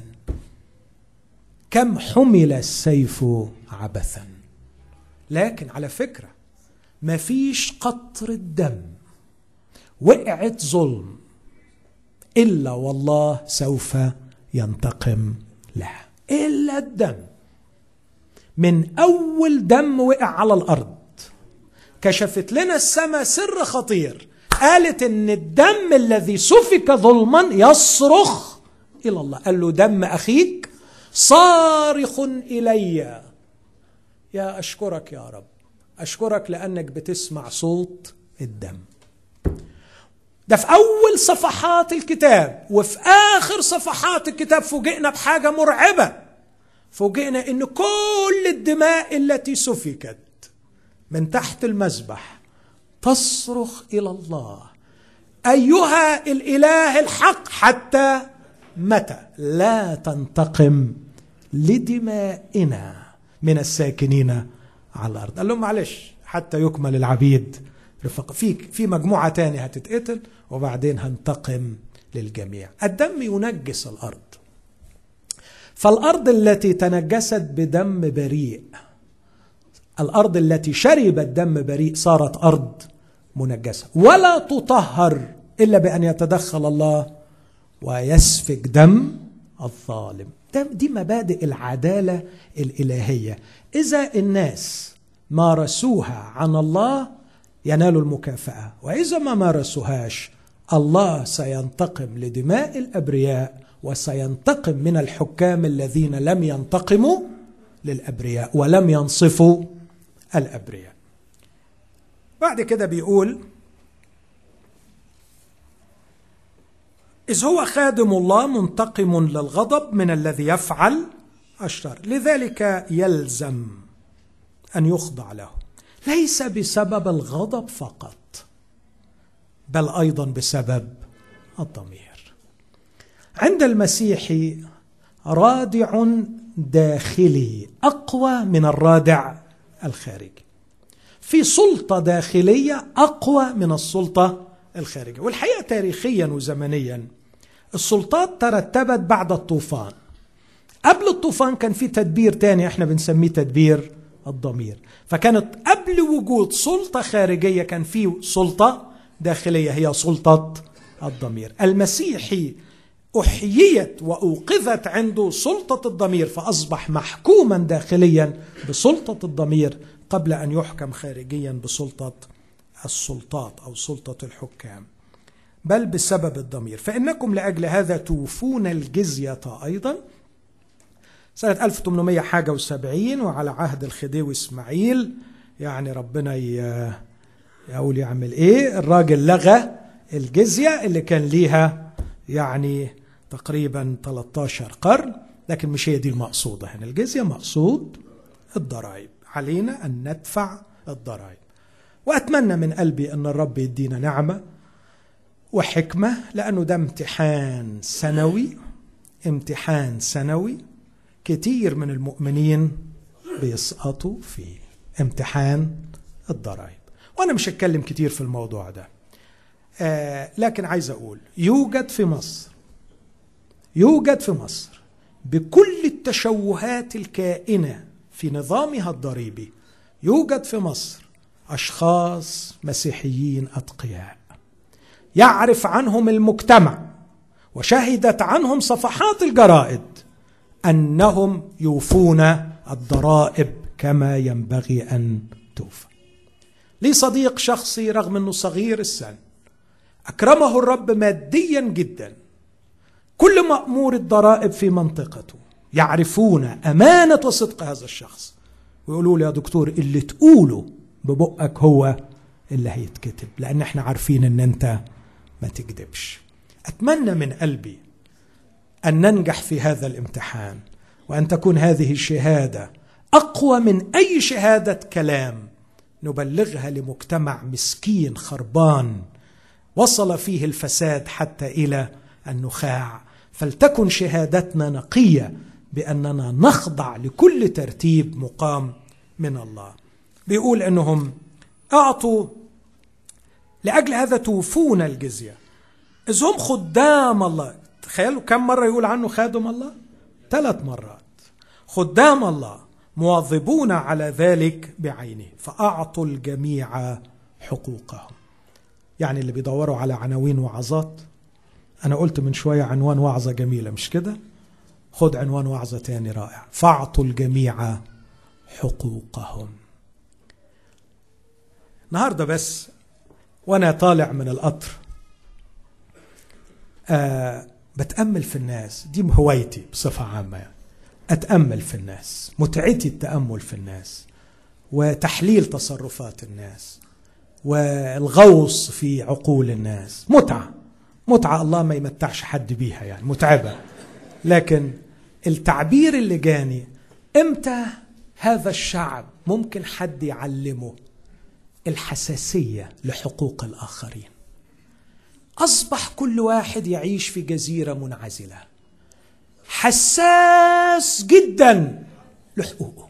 كم حمل السيف عبثا لكن على فكرة ما فيش قطرة دم وقعت ظلم إلا والله سوف ينتقم لها إلا الدم من أول دم وقع على الأرض كشفت لنا السماء سر خطير قالت ان الدم الذي سفك ظلما يصرخ الى الله قال له دم اخيك صارخ الي يا اشكرك يا رب اشكرك لانك بتسمع صوت الدم ده في اول صفحات الكتاب وفي اخر صفحات الكتاب فوجئنا بحاجه مرعبه فوجئنا ان كل الدماء التي سفكت من تحت المذبح تصرخ الى الله ايها الاله الحق حتى متى لا تنتقم لدمائنا من الساكنين على الارض قال لهم معلش حتى يكمل العبيد رفق في في مجموعه تانية هتتقتل وبعدين هنتقم للجميع الدم ينجس الارض فالارض التي تنجست بدم بريء الارض التي شربت دم بريء صارت ارض منجسه ولا تطهر الا بان يتدخل الله ويسفك دم الظالم دي مبادئ العداله الالهيه اذا الناس مارسوها عن الله ينالوا المكافاه واذا ما مارسوهاش الله سينتقم لدماء الابرياء وسينتقم من الحكام الذين لم ينتقموا للابرياء ولم ينصفوا الابرياء بعد كده بيقول إذ هو خادم الله منتقم للغضب من الذي يفعل الشر لذلك يلزم أن يخضع له ليس بسبب الغضب فقط بل أيضا بسبب الضمير عند المسيح رادع داخلي أقوى من الرادع الخارجي في سلطة داخلية أقوى من السلطة الخارجية والحقيقة تاريخيا وزمنيا السلطات ترتبت بعد الطوفان قبل الطوفان كان في تدبير تاني احنا بنسميه تدبير الضمير فكانت قبل وجود سلطة خارجية كان في سلطة داخلية هي سلطة الضمير المسيحي أحييت وأوقظت عنده سلطة الضمير فأصبح محكوما داخليا بسلطة الضمير قبل أن يحكم خارجيا بسلطة السلطات أو سلطة الحكام بل بسبب الضمير فإنكم لأجل هذا توفون الجزية أيضا سنة 1800 حاجة وسبعين وعلى عهد الخديوي إسماعيل يعني ربنا يقول يعمل إيه الراجل لغى الجزية اللي كان ليها يعني تقريبا 13 قرن لكن مش هي دي المقصودة هنا الجزية مقصود الضرائب علينا أن ندفع الضرائب وأتمنى من قلبي أن الرب يدينا نعمة وحكمة لأنه ده امتحان سنوي امتحان سنوي كتير من المؤمنين بيسقطوا فيه امتحان الضرائب وأنا مش هتكلم كتير في الموضوع ده آه لكن عايز أقول يوجد في مصر يوجد في مصر بكل التشوهات الكائنة في نظامها الضريبي يوجد في مصر أشخاص مسيحيين أتقياء يعرف عنهم المجتمع وشهدت عنهم صفحات الجرائد انهم يوفون الضرائب كما ينبغي ان توفى. لي صديق شخصي رغم انه صغير السن اكرمه الرب ماديا جدا. كل مامور الضرائب في منطقته يعرفون امانه وصدق هذا الشخص ويقولوا له يا دكتور اللي تقوله ببقك هو اللي هيتكتب لان احنا عارفين ان انت ما تكذبش اتمنى من قلبي ان ننجح في هذا الامتحان وان تكون هذه الشهاده اقوى من اي شهاده كلام نبلغها لمجتمع مسكين خربان وصل فيه الفساد حتى الى النخاع فلتكن شهادتنا نقيه باننا نخضع لكل ترتيب مقام من الله بيقول انهم اعطوا لاجل هذا توفون الجزيه اذ هم خدام الله تخيلوا كم مره يقول عنه خادم الله ثلاث مرات خدام الله مواظبون على ذلك بعينه فاعطوا الجميع حقوقهم يعني اللي بيدوروا على عناوين وعظات انا قلت من شويه عنوان وعظه جميله مش كده خد عنوان وعظه تاني رائع فاعطوا الجميع حقوقهم النهارده بس وانا طالع من القطر آه بتامل في الناس دي هوايتي بصفه عامه يعني. اتامل في الناس متعتي التامل في الناس وتحليل تصرفات الناس والغوص في عقول الناس متعه متعه الله ما يمتعش حد بيها يعني متعبه لكن التعبير اللي جاني امتى هذا الشعب ممكن حد يعلمه الحساسيه لحقوق الاخرين اصبح كل واحد يعيش في جزيره منعزله حساس جدا لحقوقه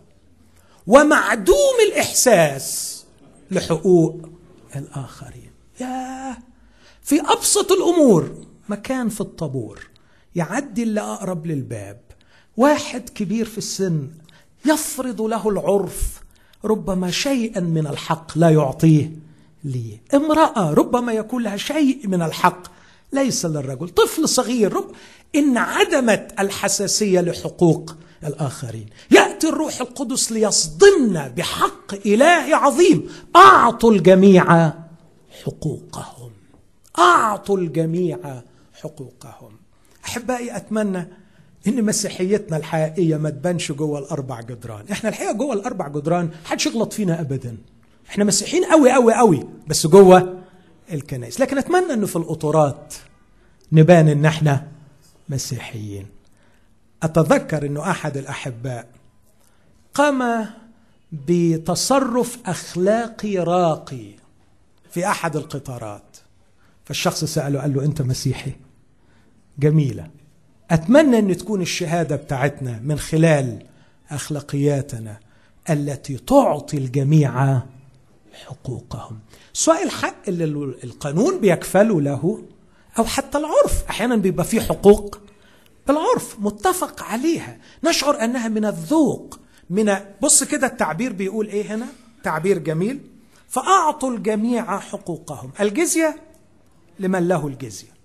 ومعدوم الاحساس لحقوق الاخرين يا في ابسط الامور مكان في الطابور يعدي اللي اقرب للباب واحد كبير في السن يفرض له العرف ربما شيئا من الحق لا يعطيه لي امراه ربما يكون لها شيء من الحق ليس للرجل طفل صغير رب ان عدمت الحساسيه لحقوق الاخرين ياتي الروح القدس ليصدمنا بحق الهي عظيم اعطوا الجميع حقوقهم اعطوا الجميع حقوقهم احبائي اتمنى ان مسيحيتنا الحقيقيه ما تبانش جوه الاربع جدران احنا الحقيقه جوه الاربع جدران حدش يغلط فينا ابدا احنا مسيحيين قوي قوي قوي بس جوه الكنائس لكن اتمنى انه في القطورات نبان ان احنا مسيحيين اتذكر انه احد الاحباء قام بتصرف اخلاقي راقي في احد القطارات فالشخص ساله قال له انت مسيحي جميله اتمنى ان تكون الشهاده بتاعتنا من خلال اخلاقياتنا التي تعطي الجميع حقوقهم سواء الحق اللي القانون بيكفله له او حتى العرف احيانا بيبقى فيه حقوق بالعرف متفق عليها نشعر انها من الذوق من بص كده التعبير بيقول ايه هنا تعبير جميل فاعطوا الجميع حقوقهم الجزيه لمن له الجزيه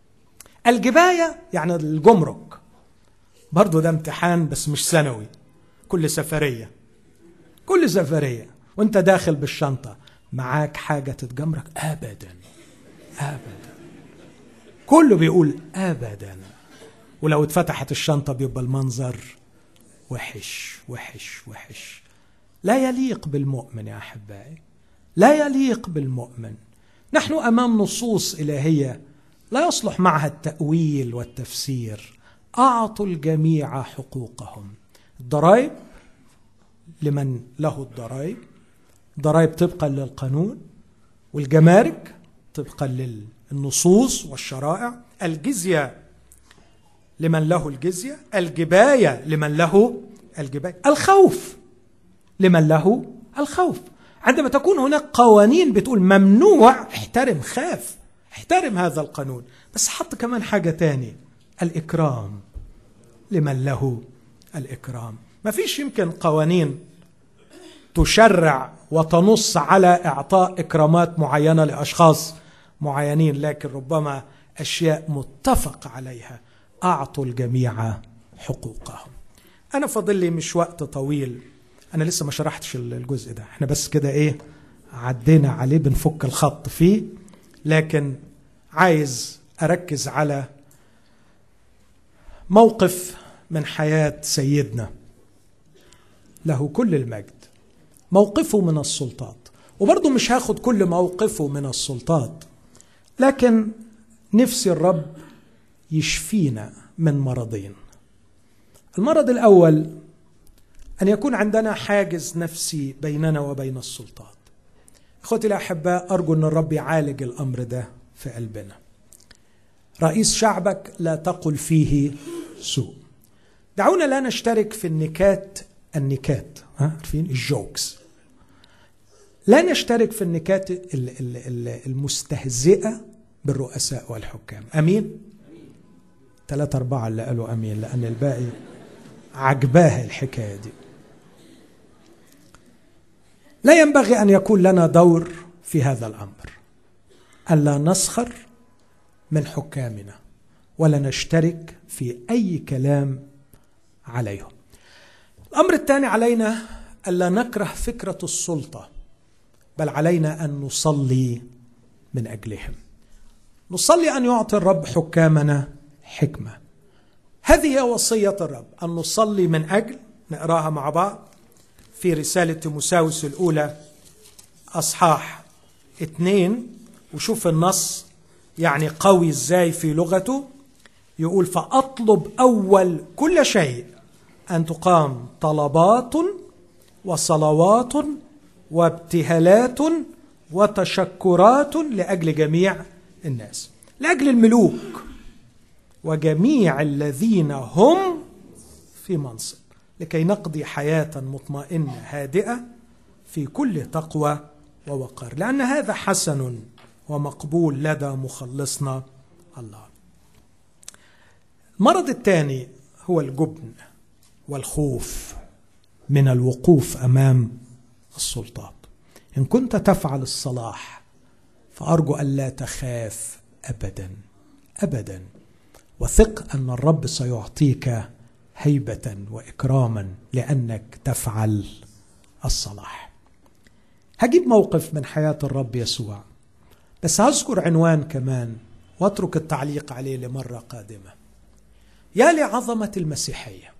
الجبايه يعني الجمرك برضه ده امتحان بس مش سنوي كل سفريه كل سفريه وانت داخل بالشنطه معاك حاجه تتجمرك ابدا ابدا كله بيقول ابدا ولو اتفتحت الشنطه بيبقى المنظر وحش وحش وحش لا يليق بالمؤمن يا احبائي لا يليق بالمؤمن نحن امام نصوص الهيه لا يصلح معها التاويل والتفسير اعطوا الجميع حقوقهم الضرائب لمن له الضرائب ضرائب طبقا للقانون والجمارك طبقا للنصوص والشرائع الجزيه لمن له الجزيه الجبايه لمن له الجبايه الخوف لمن له الخوف عندما تكون هناك قوانين بتقول ممنوع احترم خاف احترم هذا القانون بس حط كمان حاجة تاني الإكرام لمن له الإكرام ما فيش يمكن قوانين تشرع وتنص على إعطاء إكرامات معينة لأشخاص معينين لكن ربما أشياء متفق عليها أعطوا الجميع حقوقهم أنا فاضل لي مش وقت طويل أنا لسه ما شرحتش الجزء ده احنا بس كده إيه عدينا عليه بنفك الخط فيه لكن عايز اركز على موقف من حياه سيدنا له كل المجد موقفه من السلطات وبرضه مش هاخد كل موقفه من السلطات لكن نفسي الرب يشفينا من مرضين المرض الاول ان يكون عندنا حاجز نفسي بيننا وبين السلطات اخوتي الاحباء ارجو ان الرب يعالج الامر ده في قلبنا رئيس شعبك لا تقل فيه سوء دعونا لا نشترك في النكات النكات ها عارفين الجوكس لا نشترك في النكات المستهزئة بالرؤساء والحكام أمين ثلاثة أربعة اللي قالوا أمين لأن الباقي عجباه الحكاية دي لا ينبغي أن يكون لنا دور في هذا الأمر ألا نسخر من حكامنا ولا نشترك في أي كلام عليهم الأمر الثاني علينا ألا نكره فكرة السلطة بل علينا أن نصلي من أجلهم نصلي أن يعطي الرب حكامنا حكمة هذه هي وصية الرب أن نصلي من أجل نقراها مع بعض في رسالة تيموساوس الأولى أصحاح اثنين وشوف النص يعني قوي ازاي في لغته يقول فاطلب اول كل شيء ان تقام طلبات وصلوات وابتهالات وتشكرات لاجل جميع الناس لاجل الملوك وجميع الذين هم في منصب لكي نقضي حياه مطمئنه هادئه في كل تقوى ووقار لان هذا حسن ومقبول لدى مخلصنا الله المرض الثاني هو الجبن والخوف من الوقوف امام السلطات ان كنت تفعل الصلاح فارجو الا تخاف ابدا ابدا وثق ان الرب سيعطيك هيبه واكراما لانك تفعل الصلاح هجيب موقف من حياه الرب يسوع بس هذكر عنوان كمان واترك التعليق عليه لمره قادمه يا لعظمه المسيحيه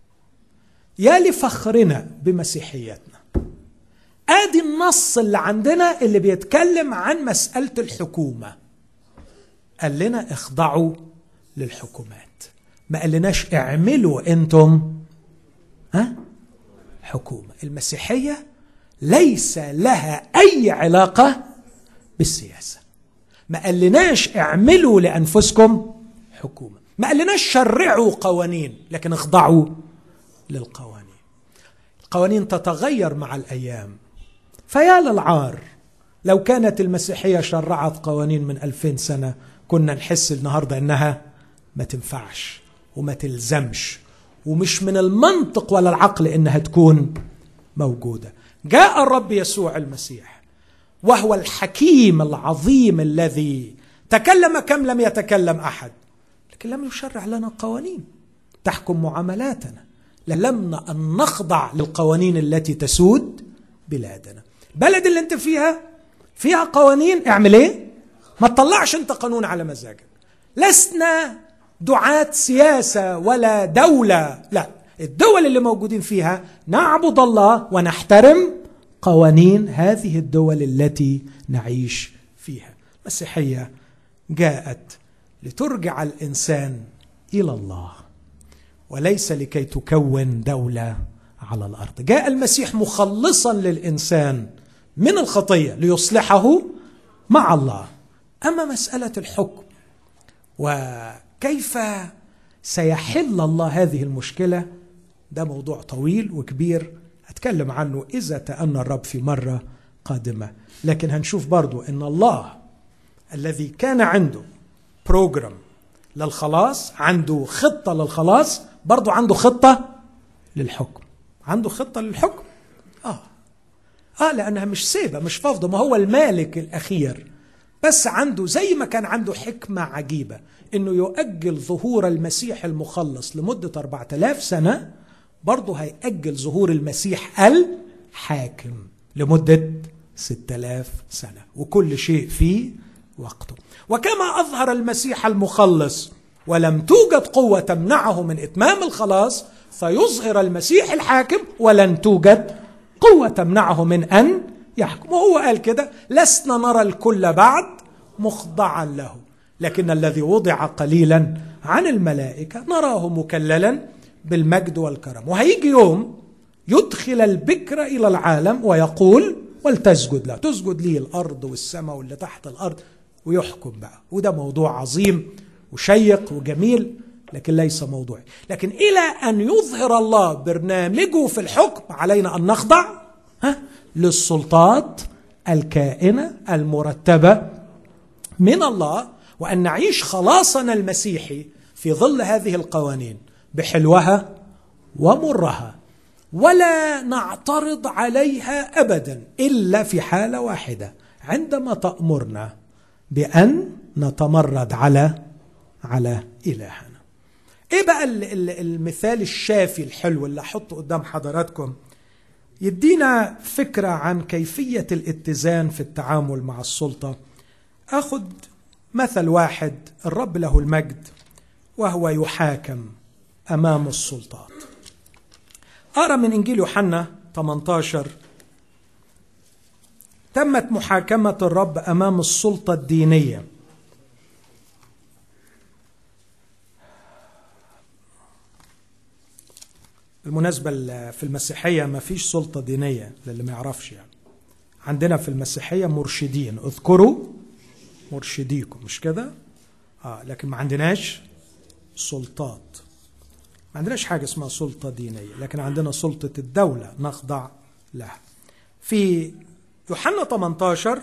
يا لفخرنا بمسيحيتنا ادي النص اللي عندنا اللي بيتكلم عن مساله الحكومه قال لنا اخضعوا للحكومات ما قالناش اعملوا انتم ها حكومه المسيحيه ليس لها اي علاقه بالسياسه ما قالناش اعملوا لانفسكم حكومه ما قالناش شرعوا قوانين لكن اخضعوا للقوانين القوانين تتغير مع الايام فيا للعار لو كانت المسيحيه شرعت قوانين من ألفين سنه كنا نحس النهارده انها ما تنفعش وما تلزمش ومش من المنطق ولا العقل انها تكون موجوده جاء الرب يسوع المسيح وهو الحكيم العظيم الذي تكلم كم لم يتكلم احد لكن لم يشرع لنا قوانين تحكم معاملاتنا لم أن نخضع للقوانين التي تسود بلادنا بلد اللي انت فيها فيها قوانين اعمل ايه ما تطلعش انت قانون على مزاجك لسنا دعاة سياسة ولا دولة لا الدول اللي موجودين فيها نعبد الله ونحترم قوانين هذه الدول التي نعيش فيها المسيحية جاءت لترجع الإنسان إلى الله وليس لكي تكون دولة على الأرض جاء المسيح مخلصا للإنسان من الخطية ليصلحه مع الله أما مسألة الحكم وكيف سيحل الله هذه المشكلة ده موضوع طويل وكبير أتكلم عنه إذا تأنى الرب في مرة قادمة لكن هنشوف برضو أن الله الذي كان عنده بروجرام للخلاص عنده خطة للخلاص برضو عنده خطة للحكم عنده خطة للحكم آه آه لأنها مش سيبة مش فافضة ما هو المالك الأخير بس عنده زي ما كان عنده حكمة عجيبة إنه يؤجل ظهور المسيح المخلص لمدة 4000 سنة برضه هيأجل ظهور المسيح الحاكم لمدة 6000 سنة وكل شيء في وقته وكما أظهر المسيح المخلص ولم توجد قوة تمنعه من إتمام الخلاص فيظهر المسيح الحاكم ولن توجد قوة تمنعه من أن يحكم وهو قال كده لسنا نرى الكل بعد مخضعا له لكن الذي وضع قليلا عن الملائكة نراه مكللا بالمجد والكرم وهيجي يوم يدخل البكر إلى العالم ويقول ولتسجد له تسجد لي الأرض والسماء واللي تحت الأرض ويحكم بقى وده موضوع عظيم وشيق وجميل لكن ليس موضوعي لكن إلى أن يظهر الله برنامجه في الحكم علينا أن نخضع ها للسلطات الكائنة المرتبة من الله وأن نعيش خلاصنا المسيحي في ظل هذه القوانين بحلوها ومرها ولا نعترض عليها ابدا الا في حاله واحده عندما تامرنا بان نتمرد على على الهنا ايه بقى المثال الشافي الحلو اللي احطه قدام حضراتكم يدينا فكره عن كيفيه الاتزان في التعامل مع السلطه اخذ مثل واحد الرب له المجد وهو يحاكم امام السلطات أرى من إنجيل يوحنا 18 تمت محاكمة الرب أمام السلطة الدينية بالمناسبة في المسيحية ما فيش سلطة دينية للي ما يعرفش يعني عندنا في المسيحية مرشدين اذكروا مرشديكم مش كده آه لكن ما عندناش سلطات ما عندناش حاجة اسمها سلطة دينية لكن عندنا سلطة الدولة نخضع لها في يوحنا 18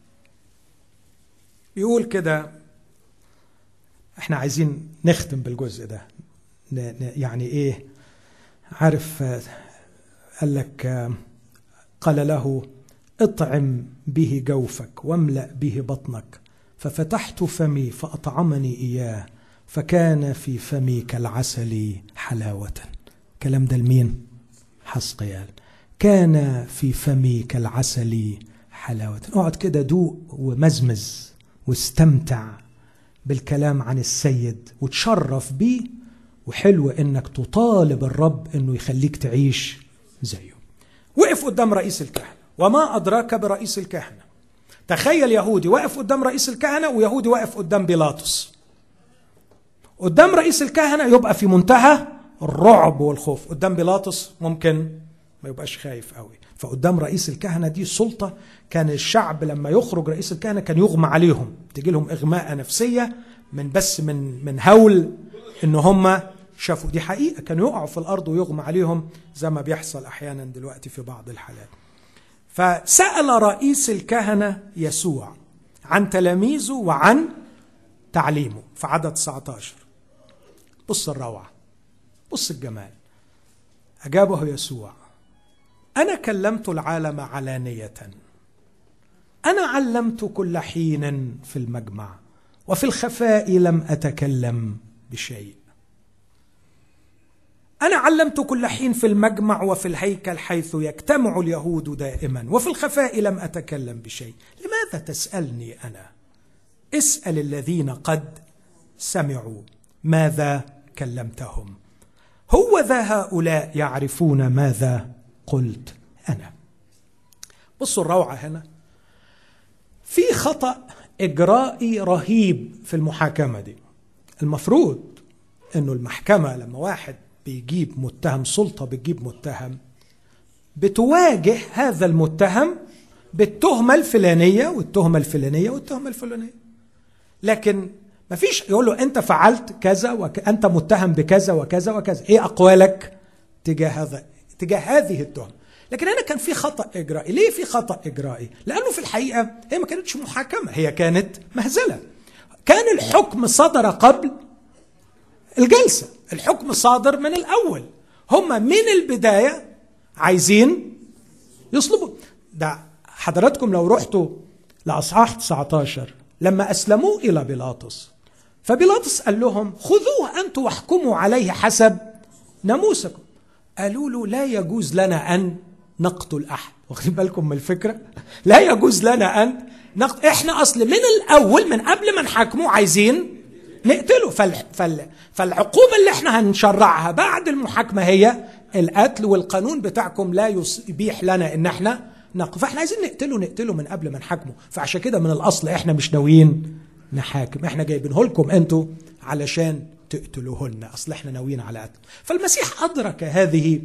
يقول كده احنا عايزين نختم بالجزء ده يعني ايه عارف قال لك قال له اطعم به جوفك واملأ به بطنك ففتحت فمي فأطعمني إياه فكان في فمي كالعسل حلاوة كلام ده لمين حسقيال كان في فمي كالعسل حلاوة اقعد كده دوق ومزمز واستمتع بالكلام عن السيد وتشرف بيه وحلو انك تطالب الرب انه يخليك تعيش زيه وقف قدام رئيس الكهنة وما أدراك برئيس الكهنة تخيل يهودي واقف قدام رئيس الكهنة ويهودي واقف قدام بيلاطس قدام رئيس الكهنة يبقى في منتهى الرعب والخوف قدام بيلاطس ممكن ما يبقاش خايف قوي فقدام رئيس الكهنة دي سلطة كان الشعب لما يخرج رئيس الكهنة كان يغمى عليهم تجي لهم إغماء نفسية من بس من من هول إن هم شافوا دي حقيقة كانوا يقعوا في الأرض ويغمى عليهم زي ما بيحصل أحيانا دلوقتي في بعض الحالات فسأل رئيس الكهنة يسوع عن تلاميذه وعن تعليمه في عدد 19 بص الروعة بص الجمال أجابه يسوع أنا كلمت العالم علانية أنا علمت كل حين في المجمع وفي الخفاء لم أتكلم بشيء أنا علمت كل حين في المجمع وفي الهيكل حيث يجتمع اليهود دائما وفي الخفاء لم أتكلم بشيء لماذا تسألني أنا اسأل الذين قد سمعوا ماذا كلمتهم هو ذا هؤلاء يعرفون ماذا قلت أنا بصوا الروعة هنا في خطأ إجرائي رهيب في المحاكمة دي المفروض أنه المحكمة لما واحد بيجيب متهم سلطة بتجيب متهم بتواجه هذا المتهم بالتهمة الفلانية والتهمة الفلانية والتهمة الفلانية لكن ما فيش يقول له أنت فعلت كذا وأنت متهم بكذا وكذا وكذا إيه أقوالك تجاه هذا تجاه هذه التهمة لكن هنا كان في خطأ إجرائي ليه في خطأ إجرائي لأنه في الحقيقة هي ما كانتش محاكمة هي كانت مهزلة كان الحكم صدر قبل الجلسة الحكم صادر من الأول هم من البداية عايزين يصلبوا ده حضراتكم لو رحتوا لأصحاح 19 لما أسلموه إلى بيلاطس فبيلاطس قال لهم خذوه أنتم واحكموا عليه حسب ناموسكم قالوا له لا يجوز لنا أن نقتل أحد واخدين بالكم من الفكرة لا يجوز لنا أن نقتل إحنا أصل من الأول من قبل ما نحاكمه عايزين نقتله فال... فال... فالعقوبة اللي احنا هنشرعها بعد المحاكمة هي القتل والقانون بتاعكم لا يبيح لنا ان احنا نقف فاحنا عايزين نقتله نقتله من قبل ما نحاكمه فعشان كده من الاصل احنا مش ناويين نحاكم احنا جايبينه لكم انتوا علشان تقتلوهن اصل احنا ناويين على قتل فالمسيح ادرك هذه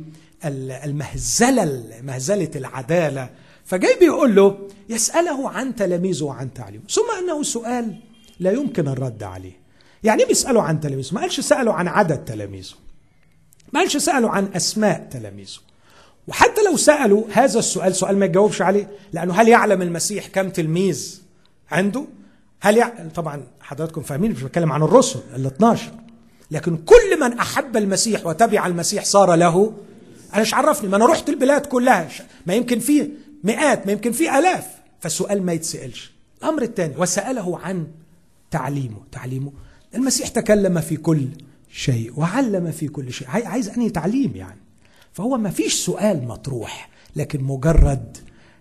المهزله مهزله العداله فجاي بيقول له يساله عن تلاميذه وعن تعليمه ثم انه سؤال لا يمكن الرد عليه يعني ايه بيسالوا عن تلاميذه ما قالش سالوا عن عدد تلاميذه ما قالش سالوا عن اسماء تلاميذه وحتى لو سالوا هذا السؤال سؤال ما يجاوبش عليه لانه هل يعلم المسيح كم تلميذ عنده هل يعلم طبعا حضراتكم فاهمين مش بتكلم عن الرسل ال 12 لكن كل من احب المسيح وتبع المسيح صار له انا مش عرفني ما انا رحت البلاد كلها ما يمكن فيه مئات ما يمكن فيه الاف فالسؤال ما يتسالش الامر الثاني وساله عن تعليمه تعليمه المسيح تكلم في كل شيء وعلم في كل شيء عايز أنهي تعليم يعني فهو ما فيش سؤال مطروح لكن مجرد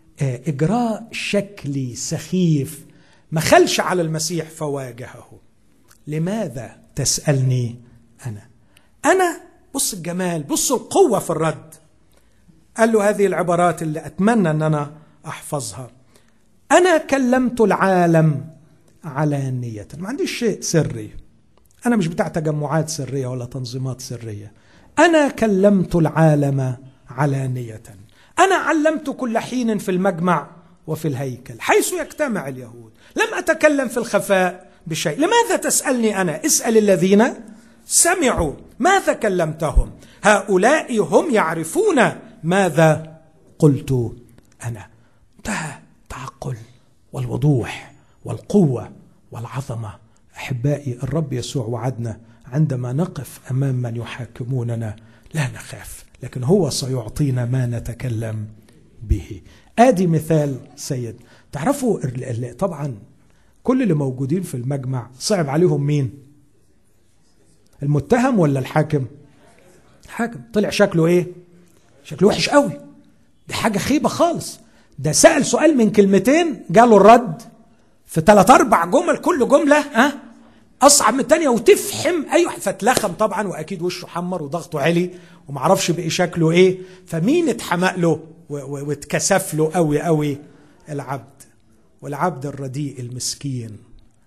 إجراء شكلي سخيف ما خلش على المسيح فواجهه لماذا تسألني أنا أنا بص الجمال بص القوة في الرد قال له هذه العبارات اللي أتمنى أن أنا أحفظها أنا كلمت العالم علانية ما عنديش شيء سري أنا مش بتاع تجمعات سرية ولا تنظيمات سرية أنا كلمت العالم علانية أنا علمت كل حين في المجمع وفي الهيكل حيث يجتمع اليهود لم أتكلم في الخفاء بشيء لماذا تسألني أنا اسأل الذين سمعوا ماذا كلمتهم هؤلاء هم يعرفون ماذا قلت أنا انتهى التعقل والوضوح والقوة والعظمة أحبائي الرب يسوع وعدنا عندما نقف أمام من يحاكموننا لا نخاف لكن هو سيعطينا ما نتكلم به ادي مثال سيد تعرفوا طبعا كل اللي موجودين في المجمع صعب عليهم مين المتهم ولا الحاكم الحاكم طلع شكله ايه شكله وحش قوي دي حاجه خيبه خالص ده سال سؤال من كلمتين جاله الرد في ثلاث اربع جمل كل جمله ها أه؟ اصعب من الثانيه وتفحم اي واحد فاتلخم طبعا واكيد وشه حمر وضغطه عالي ومعرفش بقي شكله ايه فمين اتحمق له واتكسف له قوي قوي العبد والعبد الرديء المسكين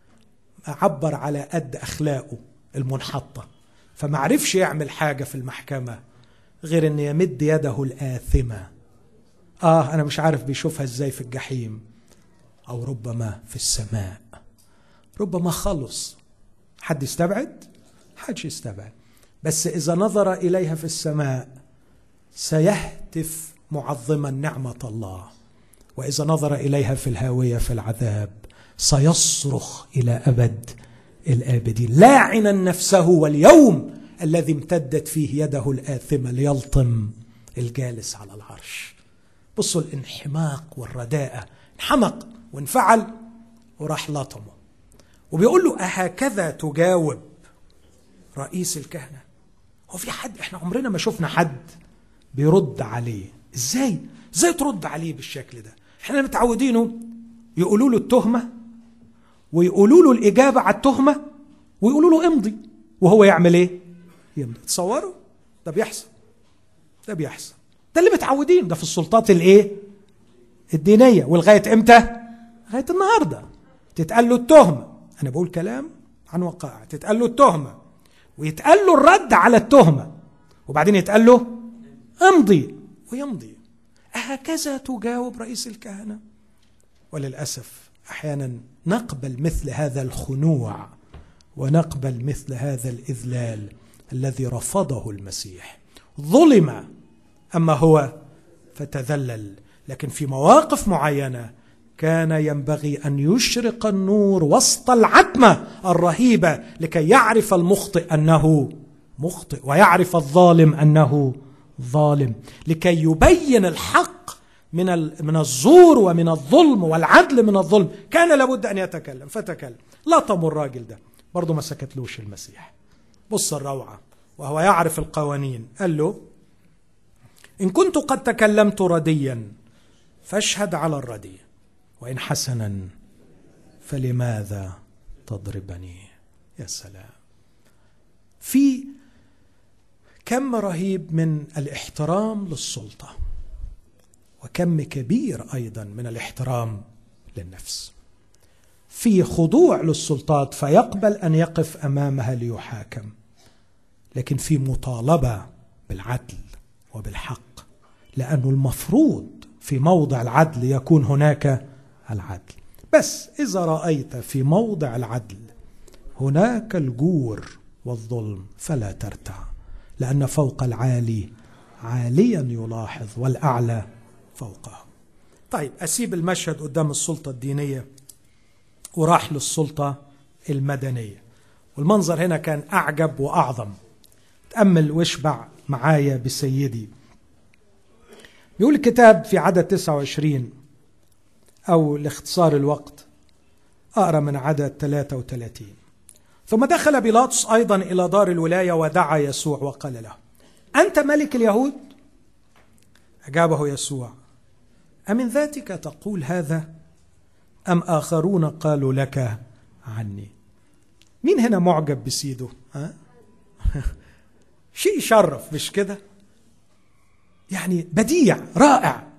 عبر على قد اخلاقه المنحطه فما عرفش يعمل حاجه في المحكمه غير ان يمد يده الاثمه اه انا مش عارف بيشوفها ازاي في الجحيم او ربما في السماء ربما خلص حد يستبعد حدش يستبعد بس اذا نظر اليها في السماء سيهتف معظما نعمه الله واذا نظر اليها في الهاويه في العذاب سيصرخ الى ابد الابدين لاعنا نفسه واليوم الذي امتدت فيه يده الاثمه ليلطم الجالس على العرش بصوا الانحماق والرداءه انحمق وانفعل وراح لطمه وبيقول له أهكذا تجاوب رئيس الكهنة هو في حد احنا عمرنا ما شفنا حد بيرد عليه ازاي ازاي ترد عليه بالشكل ده احنا متعودينه يقولوا له التهمة ويقولوا له الإجابة على التهمة ويقولوا له امضي وهو يعمل ايه يمضي تصوروا ده بيحصل ده بيحصل ده اللي متعودين ده في السلطات الايه الدينية ولغاية امتى لغاية النهاردة تتقال له التهمة أنا بقول كلام عن وقائع تتقال له التهمة ويتقال له الرد على التهمة وبعدين يتقال له امضي ويمضي أهكذا تجاوب رئيس الكهنة وللأسف أحيانا نقبل مثل هذا الخنوع ونقبل مثل هذا الإذلال الذي رفضه المسيح ظلم أما هو فتذلل لكن في مواقف معينة كان ينبغي ان يشرق النور وسط العتمه الرهيبه لكي يعرف المخطئ انه مخطئ ويعرف الظالم انه ظالم لكي يبين الحق من من الزور ومن الظلم والعدل من الظلم كان لابد ان يتكلم فتكلم لطموا الراجل ده برضه ما سكتلوش المسيح بص الروعه وهو يعرف القوانين قال له ان كنت قد تكلمت رديا فاشهد على الردي وإن حسنا فلماذا تضربني يا سلام في كم رهيب من الاحترام للسلطة وكم كبير أيضا من الاحترام للنفس في خضوع للسلطات فيقبل أن يقف أمامها ليحاكم لكن في مطالبة بالعدل وبالحق لأنه المفروض في موضع العدل يكون هناك العدل بس إذا رأيت في موضع العدل هناك الجور والظلم فلا ترتع لأن فوق العالي عاليا يلاحظ والأعلى فوقه طيب أسيب المشهد قدام السلطة الدينية وراح للسلطة المدنية والمنظر هنا كان أعجب وأعظم تأمل واشبع معايا بسيدي بيقول الكتاب في عدد 29 أو لاختصار الوقت أقرأ من عدد 33 ثم دخل بيلاطس أيضا إلى دار الولاية ودعا يسوع وقال له أنت ملك اليهود؟ أجابه يسوع أمن ذاتك تقول هذا أم آخرون قالوا لك عني مين هنا معجب بسيده ها؟ شيء يشرف مش كده يعني بديع رائع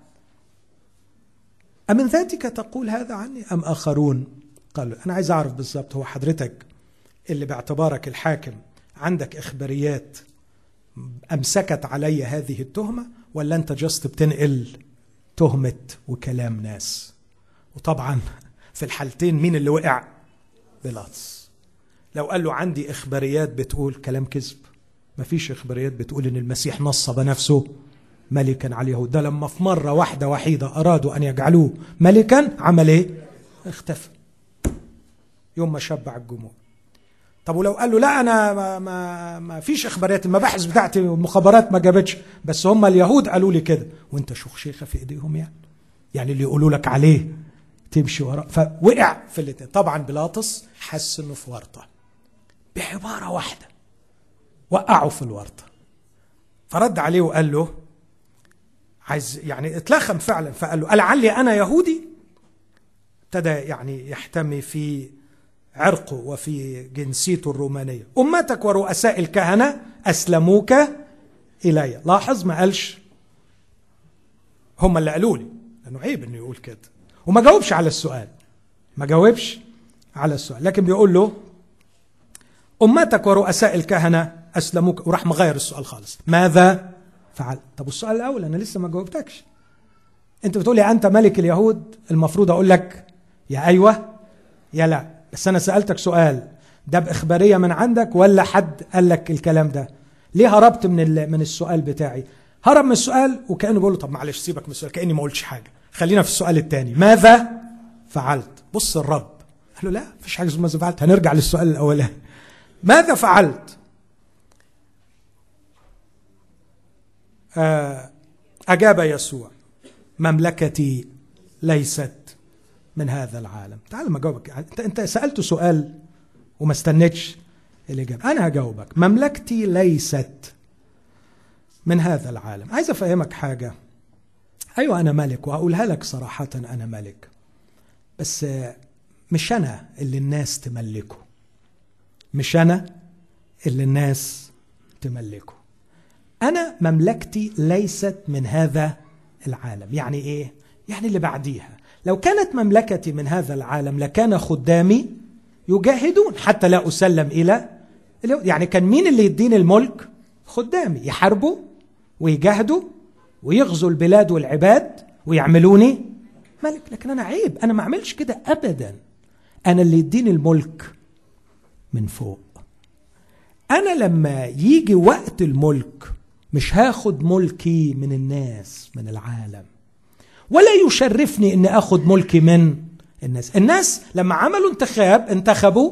أمن ذاتك تقول هذا عني أم آخرون قالوا أنا عايز أعرف بالظبط هو حضرتك اللي باعتبارك الحاكم عندك إخباريات أمسكت علي هذه التهمة ولا أنت جست بتنقل تهمة وكلام ناس وطبعا في الحالتين مين اللي وقع بيلاطس لو قال له عندي إخباريات بتقول كلام كذب مفيش إخباريات بتقول إن المسيح نصب نفسه ملكا على اليهود ده لما في مرة واحدة وحيدة أرادوا أن يجعلوه ملكا عمل إيه؟ اختفى يوم ما شبع الجمهور طب ولو قال له لا انا ما, ما, ما فيش اخبارات المباحث بتاعتي والمخابرات ما جابتش بس هم اليهود قالوا لي كده وانت شيخه في ايديهم يعني يعني اللي يقولوا لك عليه تمشي وراه فوقع في الاثنين طبعا بيلاطس حس انه في ورطه بعباره واحده وقعوا في الورطه فرد عليه وقال له عايز يعني اتلخم فعلا فقال له لعلي انا يهودي ابتدى يعني يحتمي في عرقه وفي جنسيته الرومانيه امتك ورؤساء الكهنه اسلموك الي لاحظ ما قالش هم اللي قالوا لي لانه عيب انه يقول كده وما جاوبش على السؤال ما جاوبش على السؤال لكن بيقول له امتك ورؤساء الكهنه اسلموك وراح مغير السؤال خالص ماذا فعل طب السؤال الاول انا لسه ما جاوبتكش انت بتقولي انت ملك اليهود المفروض اقول لك يا ايوه يا لا بس انا سالتك سؤال ده باخباريه من عندك ولا حد قال لك الكلام ده ليه هربت من من السؤال بتاعي هرب من السؤال وكانه بيقول له طب معلش سيبك من السؤال كاني ما قلتش حاجه خلينا في السؤال الثاني ماذا فعلت بص الرب قال له لا مفيش حاجه اسمها ماذا فعلت هنرجع للسؤال الاولاني ماذا فعلت آه، اجاب يسوع مملكتي ليست من هذا العالم تعال ما جاوبك انت انت سالته سؤال وما استنيتش الاجابه انا هجاوبك مملكتي ليست من هذا العالم عايز افهمك حاجه ايوه انا ملك وهقولها لك صراحه انا ملك بس مش انا اللي الناس تملكه مش انا اللي الناس تملكه انا مملكتي ليست من هذا العالم يعني ايه يعني اللي بعديها لو كانت مملكتي من هذا العالم لكان خدامي يجاهدون حتى لا اسلم الى يعني كان مين اللي يديني الملك خدامي يحاربوا ويجاهدوا ويغزوا البلاد والعباد ويعملوني ملك لكن انا عيب انا ما اعملش كده ابدا انا اللي يديني الملك من فوق انا لما يجي وقت الملك مش هاخد ملكي من الناس من العالم ولا يشرفني اني اخذ ملكي من الناس الناس لما عملوا انتخاب انتخبوا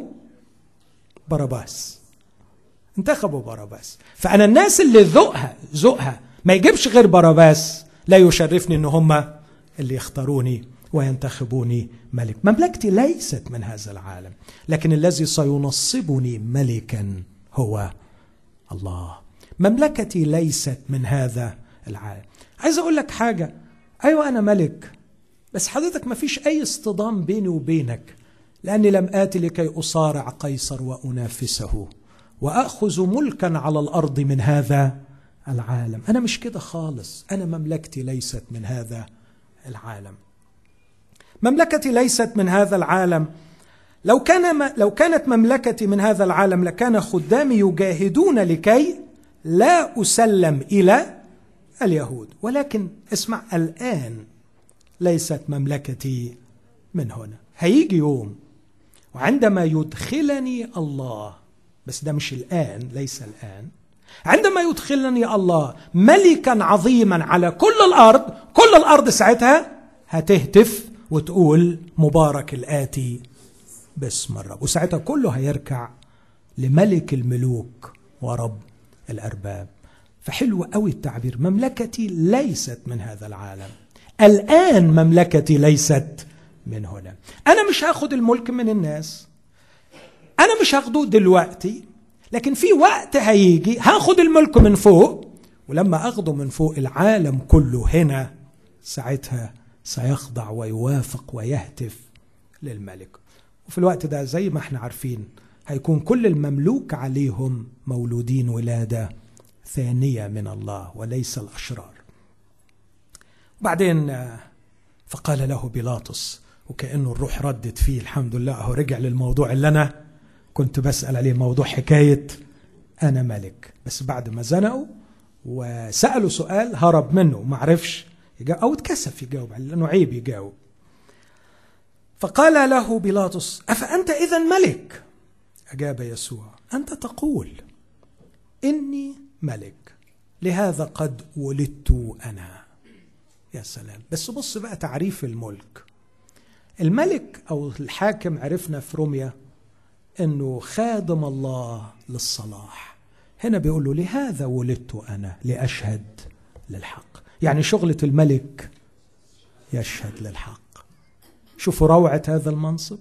باراباس انتخبوا باراباس فانا الناس اللي ذوقها ذوقها ما يجيبش غير باراباس لا يشرفني ان هم اللي يختاروني وينتخبوني ملك مملكتي ليست من هذا العالم لكن الذي سينصبني ملكا هو الله مملكتي ليست من هذا العالم عايز اقول لك حاجه ايوه انا ملك بس حضرتك ما فيش اي اصطدام بيني وبينك لاني لم اتي لكي اصارع قيصر وانافسه واخذ ملكا على الارض من هذا العالم انا مش كده خالص انا مملكتي ليست من هذا العالم مملكتي ليست من هذا العالم لو كان لو كانت مملكتي من هذا العالم لكان خدامي يجاهدون لكي لا اسلم الى اليهود ولكن اسمع الان ليست مملكتي من هنا هيجي يوم وعندما يدخلني الله بس ده مش الان ليس الان عندما يدخلني الله ملكا عظيما على كل الارض كل الارض ساعتها هتهتف وتقول مبارك الاتي باسم الرب وساعتها كله هيركع لملك الملوك ورب الارباب فحلو قوي التعبير مملكتي ليست من هذا العالم الان مملكتي ليست من هنا انا مش هاخد الملك من الناس انا مش هاخده دلوقتي لكن في وقت هيجي هاخد الملك من فوق ولما اخده من فوق العالم كله هنا ساعتها سيخضع ويوافق ويهتف للملك وفي الوقت ده زي ما احنا عارفين هيكون كل المملوك عليهم مولودين ولاده ثانيه من الله وليس الاشرار وبعدين فقال له بيلاطس وكانه الروح ردت فيه الحمد لله هو رجع للموضوع اللي انا كنت بسال عليه موضوع حكايه انا ملك بس بعد ما زنقوا وسالوا سؤال هرب منه ما عرفش يجاوب او اتكسف يجاوب لانه عيب يجاوب فقال له بيلاطس افانت اذا ملك اجاب يسوع انت تقول اني ملك لهذا قد ولدت انا يا سلام بس بص بقى تعريف الملك الملك او الحاكم عرفنا في روميا انه خادم الله للصلاح هنا بيقول له لهذا ولدت انا لاشهد للحق يعني شغله الملك يشهد للحق شوفوا روعه هذا المنصب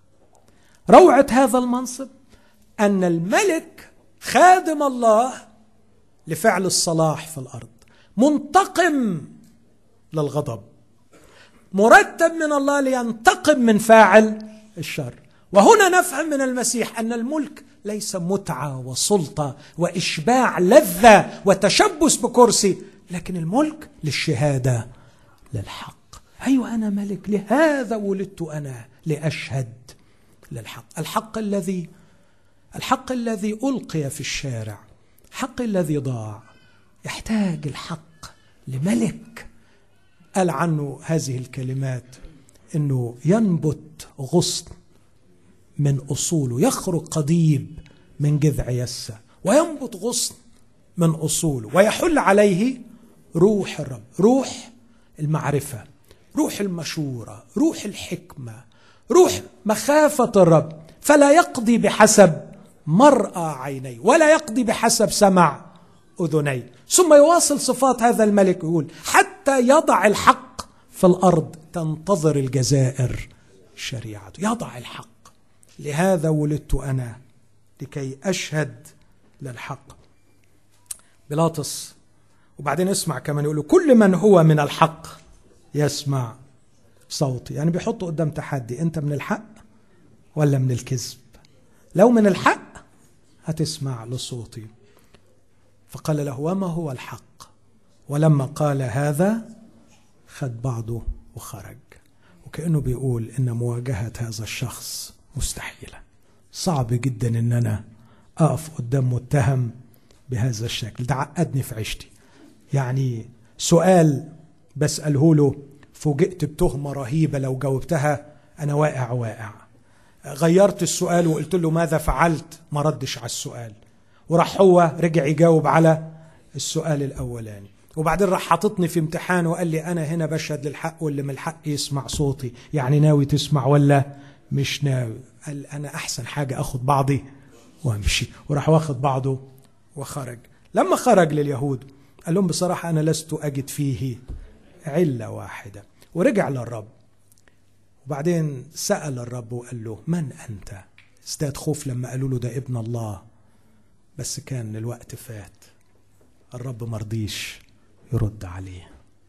روعه هذا المنصب ان الملك خادم الله لفعل الصلاح في الارض منتقم للغضب مرتب من الله لينتقم من فاعل الشر وهنا نفهم من المسيح ان الملك ليس متعه وسلطه واشباع لذه وتشبث بكرسي لكن الملك للشهاده للحق ايوه انا ملك لهذا ولدت انا لاشهد للحق الحق الذي الحق الذي القي في الشارع الحق الذي ضاع يحتاج الحق لملك قال عنه هذه الكلمات انه ينبت غصن من اصوله يخرج قضيب من جذع يسة وينبت غصن من اصوله ويحل عليه روح الرب روح المعرفه روح المشوره روح الحكمه روح مخافه الرب فلا يقضي بحسب مرأى عيني ولا يقضي بحسب سمع اذني ثم يواصل صفات هذا الملك يقول حتى يضع الحق في الارض تنتظر الجزائر شريعته يضع الحق لهذا ولدت انا لكي اشهد للحق بيلاطس وبعدين اسمع كمان يقولوا كل من هو من الحق يسمع صوتي يعني بيحطوا قدام تحدي انت من الحق ولا من الكذب لو من الحق هتسمع لصوتي فقال له وما هو الحق ولما قال هذا خد بعضه وخرج وكأنه بيقول إن مواجهة هذا الشخص مستحيلة صعب جدا إن أنا أقف قدام متهم بهذا الشكل ده عقدني في عيشتي يعني سؤال بسأله له فوجئت بتهمة رهيبة لو جاوبتها أنا واقع واقع غيرت السؤال وقلت له ماذا فعلت ما ردش على السؤال وراح هو رجع يجاوب على السؤال الأولاني وبعدين راح حاططني في امتحان وقال لي أنا هنا بشهد للحق واللي من الحق يسمع صوتي يعني ناوي تسمع ولا مش ناوي قال أنا أحسن حاجة أخد بعضي وأمشي وراح واخد بعضه وخرج لما خرج لليهود قال لهم بصراحة أنا لست أجد فيه علة واحدة ورجع للرب وبعدين سأل الرب وقال له من أنت ازداد خوف لما قالوا له ده ابن الله بس كان الوقت فات الرب مرضيش يرد عليه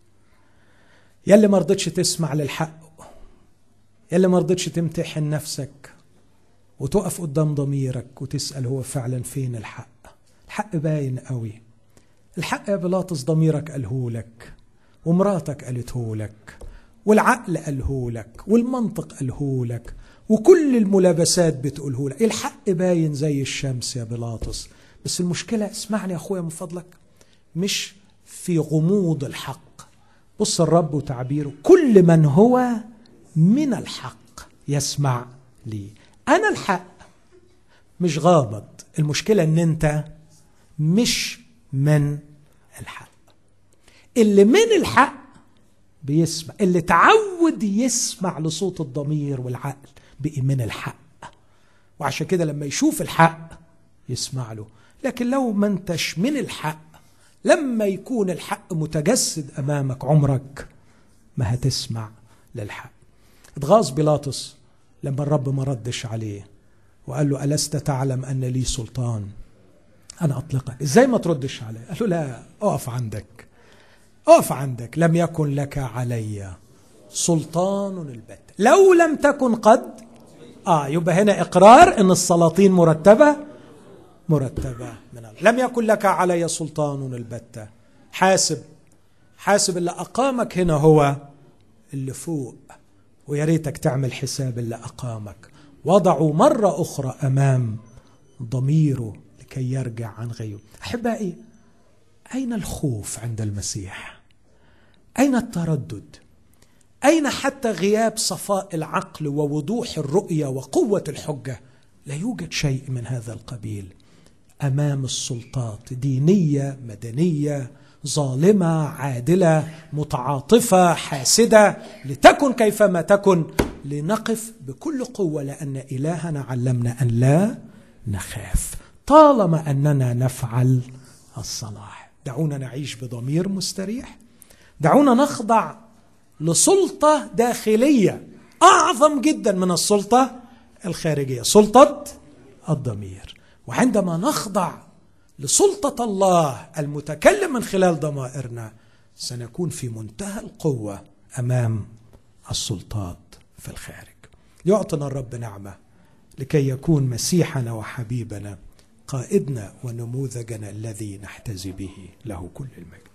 يلي ما رضتش تسمع للحق يلي ما رضتش تمتحن نفسك وتقف قدام ضميرك وتسأل هو فعلا فين الحق الحق باين قوي الحق يا بلاطس ضميرك قالهولك ومراتك قالتهولك والعقل قالهولك والمنطق قالهولك وكل الملابسات بتقولهولك الحق باين زي الشمس يا بلاطس بس المشكلة اسمعني يا أخويا من فضلك مش في غموض الحق بص الرب وتعبيره كل من هو من الحق يسمع لي أنا الحق مش غامض المشكلة ان انت مش من الحق اللي من الحق بيسمع اللي تعود يسمع لصوت الضمير والعقل بقي من الحق وعشان كده لما يشوف الحق يسمع له لكن لو ما انتش من الحق لما يكون الحق متجسد امامك عمرك ما هتسمع للحق اتغاظ بيلاطس لما الرب ما ردش عليه وقال له ألست تعلم أن لي سلطان أنا أطلقك إزاي ما تردش عليه قال له لا أقف عندك أقف عندك لم يكن لك علي سلطان البت لو لم تكن قد آه يبقى هنا إقرار أن السلاطين مرتبة مرتبة من الله لم يكن لك علي سلطان البتة حاسب حاسب اللي أقامك هنا هو اللي فوق ويا ريتك تعمل حساب اللي أقامك وضعوا مرة أخرى أمام ضميره لكي يرجع عن غيره أحبائي أين الخوف عند المسيح أين التردد اين حتى غياب صفاء العقل ووضوح الرؤيه وقوه الحجه لا يوجد شيء من هذا القبيل امام السلطات دينيه مدنيه ظالمه عادله متعاطفه حاسده لتكن كيفما تكن لنقف بكل قوه لان الهنا علمنا ان لا نخاف طالما اننا نفعل الصلاح دعونا نعيش بضمير مستريح دعونا نخضع لسلطه داخليه اعظم جدا من السلطه الخارجيه سلطه الضمير وعندما نخضع لسلطه الله المتكلم من خلال ضمائرنا سنكون في منتهى القوه امام السلطات في الخارج يعطنا الرب نعمه لكي يكون مسيحنا وحبيبنا قائدنا ونموذجنا الذي نحتذي به له كل المجد